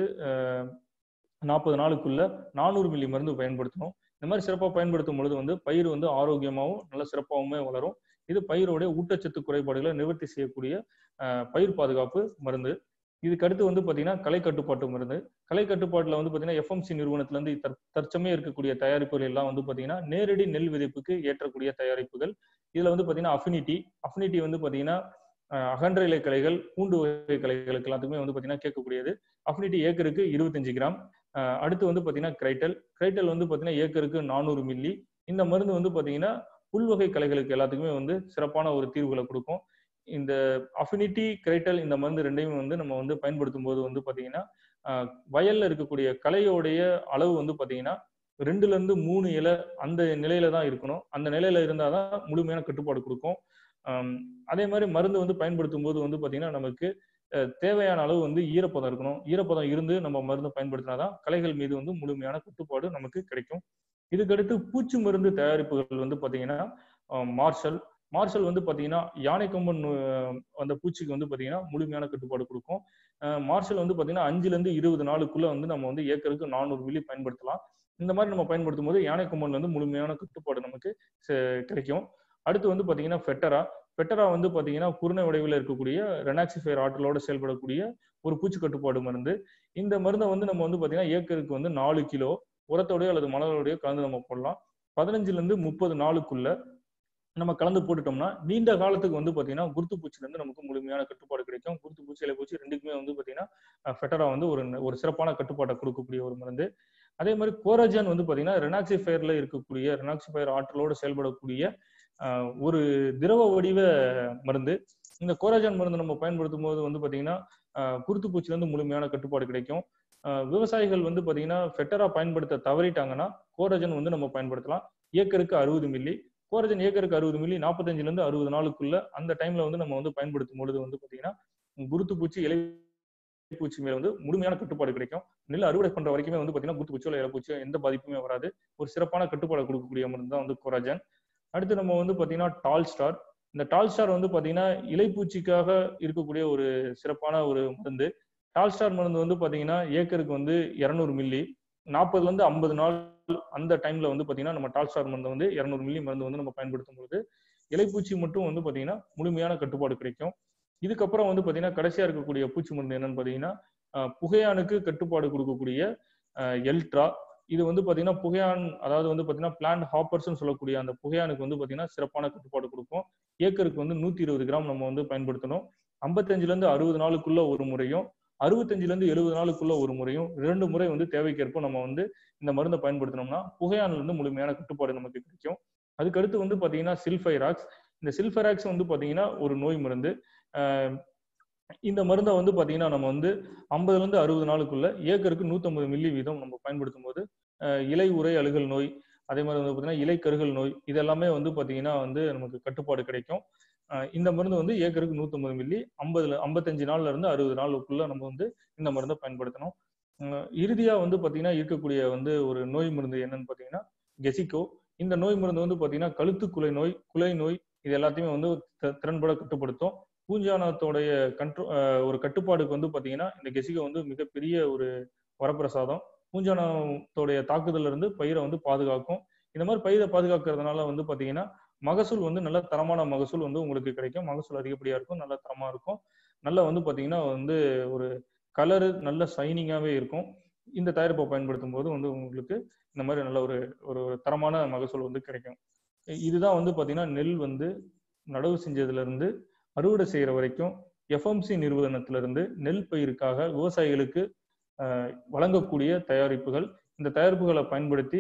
நாற்பது நாளுக்குள்ள நானூறு மில்லி மருந்து பயன்படுத்தணும் இந்த மாதிரி சிறப்பாக பயன்படுத்தும் பொழுது வந்து பயிர் வந்து ஆரோக்கியமாகவும் நல்ல சிறப்பாகவுமே வளரும் இது பயிரோடைய ஊட்டச்சத்து குறைபாடுகளை நிவர்த்தி செய்யக்கூடிய அஹ், பயிர் பாதுகாப்பு மருந்து இதுக்கு அடுத்து வந்து பாத்தீங்கன்னா கலை கட்டுப்பாட்டு மருந்து கலை கட்டுப்பாட்டுல வந்து பாத்தீங்கன்னா எஃப்எம்சி நிறுவனத்துல இருந்து தற் தற்சமயம் இருக்கக்கூடிய தயாரிப்புகள் எல்லாம் வந்து பாத்தீங்கன்னா நேரடி நெல் விதைப்புக்கு ஏற்றக்கூடிய தயாரிப்புகள் இதுல வந்து பாத்தீங்கன்னா அஃபினிட்டி அஃபினிட்டி வந்து பாத்தீங்கன்னா அஹ், அகன்ற இலை கலைகள் பூண்டு வகை கலைகளுக்கு எல்லாத்துக்குமே வந்து பாத்தீங்கன்னா கேட்கக்கூடியது அஃபினிட்டி ஏக்கருக்கு இருபத்தஞ்சு கிராம் அஹ், அடுத்து வந்து பாத்தீங்கன்னா கிரைட்டல் கிரைட்டல் வந்து பாத்தீங்கன்னா ஏக்கருக்கு நானூறு மில்லி இந்த மருந்து வந்து பாத்தீங்கன்னா புல்வகை கலைகளுக்கு எல்லாத்துக்குமே வந்து சிறப்பான ஒரு தீர்வுகளை கொடுக்கும் இந்த அஃபினிட்டி கிரைட்டல் இந்த மருந்து ரெண்டையும் வந்து நம்ம வந்து பயன்படுத்தும் போது வந்து பாத்தீங்கன்னா அஹ், வயல்ல இருக்கக்கூடிய கலையோடைய அளவு வந்து பாத்தீங்கன்னா ரெண்டுல இருந்து மூணு இலை அந்த நிலையில தான் இருக்கணும் அந்த நிலையில இருந்தாதான் முழுமையான கட்டுப்பாடு கொடுக்கும் ஆம், அதே மாதிரி மருந்து வந்து பயன்படுத்தும் போது வந்து பாத்தீங்கன்னா நமக்கு அஹ், தேவையான அளவு வந்து ஈரப்பதம் இருக்கணும் ஈரப்பதம் இருந்து நம்ம மருந்து பயன்படுத்தினாதான் களைகள் மீது வந்து முழுமையான கட்டுப்பாடு நமக்கு கிடைக்கும் இதுக்கடுத்து பூச்சி மருந்து தயாரிப்புகள் வந்து பாத்தீங்கன்னா அஹ், மார்ஷல் மார்ஷல் வந்து பாத்தீங்கன்னா யானை கொம்பன் அஹ், அந்த பூச்சிக்கு வந்து பாத்தீங்கன்னா முழுமையான கட்டுப்பாடு கொடுக்கும் அஹ், மார்ஷல் வந்து பாத்தீங்கன்னா அஞ்சுல இருந்து இருபது நாளுக்குள்ள வந்து நம்ம வந்து ஏக்கருக்கு நானூறு மில்லி பயன்படுத்தலாம் இந்த மாதிரி நம்ம பயன்படுத்தும் போது யானை கொம்பன் வந்து முழுமையான கட்டுப்பாடு நமக்கு ச- கிடைக்கும் அடுத்து வந்து பாத்தீங்கன்னா ஃபெட்டரா ஃபெட்டரா வந்து பாத்தீங்கன்னா குருணை வடிவில் இருக்கக்கூடிய ரெனாக்சிஃபயர் ஆற்றலோட செயல்படக்கூடிய ஒரு பூச்சி கட்டுப்பாடு மருந்து இந்த மருந்தை வந்து நம்ம வந்து பாத்தீங்கன்னா ஏக்கருக்கு வந்து நாலு கிலோ உரத்தோடய அல்லது மணலோடய கலந்து நம்ம போடலாம் பதினஞ்சுல இருந்து முப்பது நாளுக்குள்ள நம்ம கலந்து போட்டுட்டோம்னா நீண்ட காலத்துக்கு வந்து பாத்தீங்கன்னா குருத்து பூச்சில இருந்து நமக்கு முழுமையான கட்டுப்பாடு கிடைக்கும் குருத்து பூச்சி இலை பூச்சி ரெண்டுக்குமே வந்து பாத்தீங்கன்னா அஹ், ஃபெட்டரா வந்து ஒரு ஒரு சிறப்பான கட்டுப்பாட்டை கொடுக்கக்கூடிய ஒரு மருந்து அதே மாதிரி கோரஜன் வந்து பாத்தீங்கன்னா ரெனாக்சிஃபயர்ல இருக்கக்கூடிய ரெனாக்சிஃபயர் ஆற்றலோடு செயல்படக்கூடிய அஹ், ஒரு திரவ வடிவ மருந்து இந்த கோராஜன் மருந்து நம்ம பயன்படுத்தும் போது வந்து பாத்தீங்கன்னா அஹ், குருத்து பூச்சில இருந்து முழுமையான கட்டுப்பாடு கிடைக்கும் அஹ், விவசாயிகள் வந்து பாத்தீங்கன்னா ஃபெட்டரா பயன்படுத்த தவறிட்டாங்கன்னா கோரஜன் வந்து நம்ம பயன்படுத்தலாம் ஏக்கருக்கு அறுபது மில்லி கோரஜன் ஏக்கருக்கு அறுபது மில்லி நாற்பத்தஞ்சுல இருந்து அறுபது நாளுக்குள்ள அந்த டைம்ல வந்து நம்ம வந்து பயன்படுத்தும் பொழுது வந்து பாத்தீங்கன்னா குருத்து பூச்சி இலை பூச்சி மேல வந்து முழுமையான கட்டுப்பாடு கிடைக்கும் நெல் அறுவடை பண்ற வரைக்குமே வந்து பாத்தீங்கன்னா குருத்து பூச்சியோ இலை பூச்சியோ எந்த பாதிப்புமே வராது ஒரு சிறப்பான கட்டுப்பாடு கொடுக்கக்கூடிய மருந்து தான் வந்து கோராஜன் அடுத்து நம்ம வந்து பாத்தீங்கன்னா டால் ஸ்டார் இந்த டால் ஸ்டார் வந்து பாத்தீங்கன்னா இலைப்பூச்சிக்காக இருக்கக்கூடிய ஒரு சிறப்பான ஒரு மருந்து டால் ஸ்டார் மருந்து வந்து பாத்தீங்கன்னா ஏக்கருக்கு வந்து இருநூறு மில்லி நாற்பதுல இருந்து ஐம்பது நாள் அந்த டைம்ல வந்து பாத்தீங்கன்னா நம்ம டால் ஸ்டார் மருந்து வந்து இருநூறு மில்லி மருந்து வந்து நம்ம பயன்படுத்தும் பொழுது இலைப்பூச்சி மட்டும் வந்து பாத்தீங்கன்னா முழுமையான கட்டுப்பாடு கிடைக்கும் இதுக்கப்புறம் வந்து பாத்தீங்கன்னா கடைசியா இருக்கக்கூடிய பூச்சி மருந்து என்னன்னு பாத்தீங்கன்னா அஹ், புகையானுக்கு கட்டுப்பாடு கொடுக்கக்கூடிய அஹ், எல்ட்ரா இது வந்து பாத்தீங்கன்னா புகையான் அதாவது வந்து பாத்தீங்கன்னா பிளான்ட் ஹாப்பர்ஸ்னு சொல்லக்கூடிய அந்த புகையானுக்கு வந்து பாத்தீங்கன்னா சிறப்பான கட்டுப்பாடு கொடுக்கும் ஏக்கருக்கு வந்து நூத்தி இருபது கிராம் நம்ம வந்து பயன்படுத்தணும் ஐம்பத்தஞ்சுல இருந்து அறுபது நாளுக்குள்ள ஒரு முறையும் அறுபத்தஞ்சுல இருந்து எழுபது நாளுக்குள்ள ஒரு முறையும் இரண்டு முறை வந்து தேவைக்கேற்ப நம்ம வந்து இந்த மருந்தை பயன்படுத்தினோம்னா புகையான்ல இருந்து முழுமையான கட்டுப்பாடு நமக்கு கிடைக்கும் அதுக்கடுத்து வந்து பாத்தீங்கன்னா சில்ஃபைராக்ஸ் இந்த சில்ஃபைராக்ஸ் வந்து பாத்தீங்கன்னா ஒரு நோய் மருந்து ஆஹ் இந்த மருந்தை வந்து பாத்தீங்கன்னா நம்ம வந்து ஐம்பதுல இருந்து அறுபது நாளுக்குள்ள ஏக்கருக்கு நூத்தம்பது மில்லி வீதம் நம்ம பயன்படுத்தும் போது ஆஹ் இலை உறை அழுகல் நோய் அதே மாதிரி வந்து பாத்தீங்கன்னா இலை கருகல் நோய் இது எல்லாமே வந்து பாத்தீங்கன்னா வந்து நமக்கு கட்டுப்பாடு கிடைக்கும் ஆஹ் இந்த மருந்து வந்து ஏக்கருக்கு நூத்தம்பது மில்லி ஐம்பதுல ஐம்பத்தஞ்சு நாள்ல இருந்து அறுபது நாளுக்குள்ள நம்ம வந்து இந்த மருந்தை பயன்படுத்தணும் ஆஹ் இறுதியா வந்து பாத்தீங்கன்னா இருக்கக்கூடிய வந்து ஒரு நோய் மருந்து என்னன்னு பாத்தீங்கன்னா கெசிகோ இந்த நோய் மருந்து வந்து பாத்தீங்கன்னா கழுத்து குலை நோய் குலை நோய் இது எல்லாத்தையுமே வந்து தி- திறன்பட கட்டுப்படுத்தும் பூஞ்சானத்தோடைய கண்ட்ரோ ஒரு கட்டுப்பாடுக்கு வந்து பாத்தீங்கன்னா இந்த கெசிகோ வந்து மிகப்பெரிய ஒரு வரப்பிரசாதம் பூஞ்சானத்தோடைய தாக்குதல்ல இருந்து பயிரை வந்து பாதுகாக்கும் இந்த மாதிரி பயிரை பாதுகாக்கிறதுனால வந்து பாத்தீங்கன்னா மகசூல் வந்து நல்ல தரமான மகசூல் வந்து உங்களுக்கு கிடைக்கும் மகசூல் அதிகப்படியா இருக்கும் நல்ல தரமா இருக்கும் நல்ல வந்து பாத்தீங்கன்னா வந்து ஒரு கலரு நல்ல ஷைனிங்காவே இருக்கும் இந்த தயாரிப்பை பயன்படுத்தும் போது வந்து உங்களுக்கு இந்த மாதிரி நல்ல ஒரு ஒரு தரமான மகசூல் வந்து கிடைக்கும் இதுதான் வந்து பாத்தீங்கன்னா நெல் வந்து நடவு செஞ்சதுல இருந்து அறுவடை செய்யற வரைக்கும் எஃப்எம்சி நிறுவனத்திலிருந்து நெல் பயிருக்காக விவசாயிகளுக்கு ஆஹ், வழங்கக்கூடிய தயாரிப்புகள் இந்த தயாரிப்புகளை பயன்படுத்தி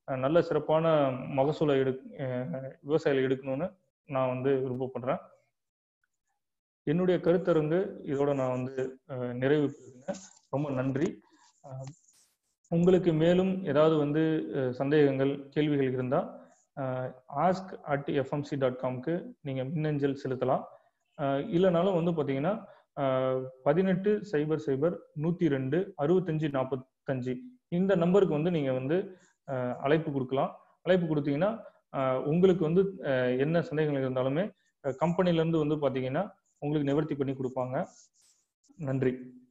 அஹ், நல்ல சிறப்பான மகசூலை எடு அஹ், விவசாயிகள் எடுக்கணும்னு நான் வந்து விருப்பப்படுறேன் என்னுடைய கருத்தரங்கு இதோட நான் வந்து அஹ், நிறைவு பெறுகிறேன் ரொம்ப நன்றி அஹ், உங்களுக்கு மேலும் ஏதாவது வந்து அஹ், சந்தேகங்கள் கேள்விகள் இருந்தால் ஆஸ்க் அட் எஃப்எம்சி டாட் காம்க்கு நீங்கள் மின்னஞ்சல் செலுத்தலாம் அஹ், இல்லைனாலும் வந்து பார்த்தீங்கன்னா பதினெட்டு சைபர் சைபர் நூற்றி ரெண்டு அறுபத்தஞ்சு நாற்பத்தஞ்சு இந்த நம்பருக்கு வந்து நீங்கள் வந்து அஹ், அழைப்பு கொடுக்கலாம் அழைப்பு கொடுத்தீங்கன்னா அஹ், உங்களுக்கு வந்து அஹ், என்ன சந்தேகங்கள் இருந்தாலுமே கம்பெனிலேருந்து வந்து பார்த்தீங்கன்னா உங்களுக்கு நிவர்த்தி பண்ணி கொடுப்பாங்க நன்றி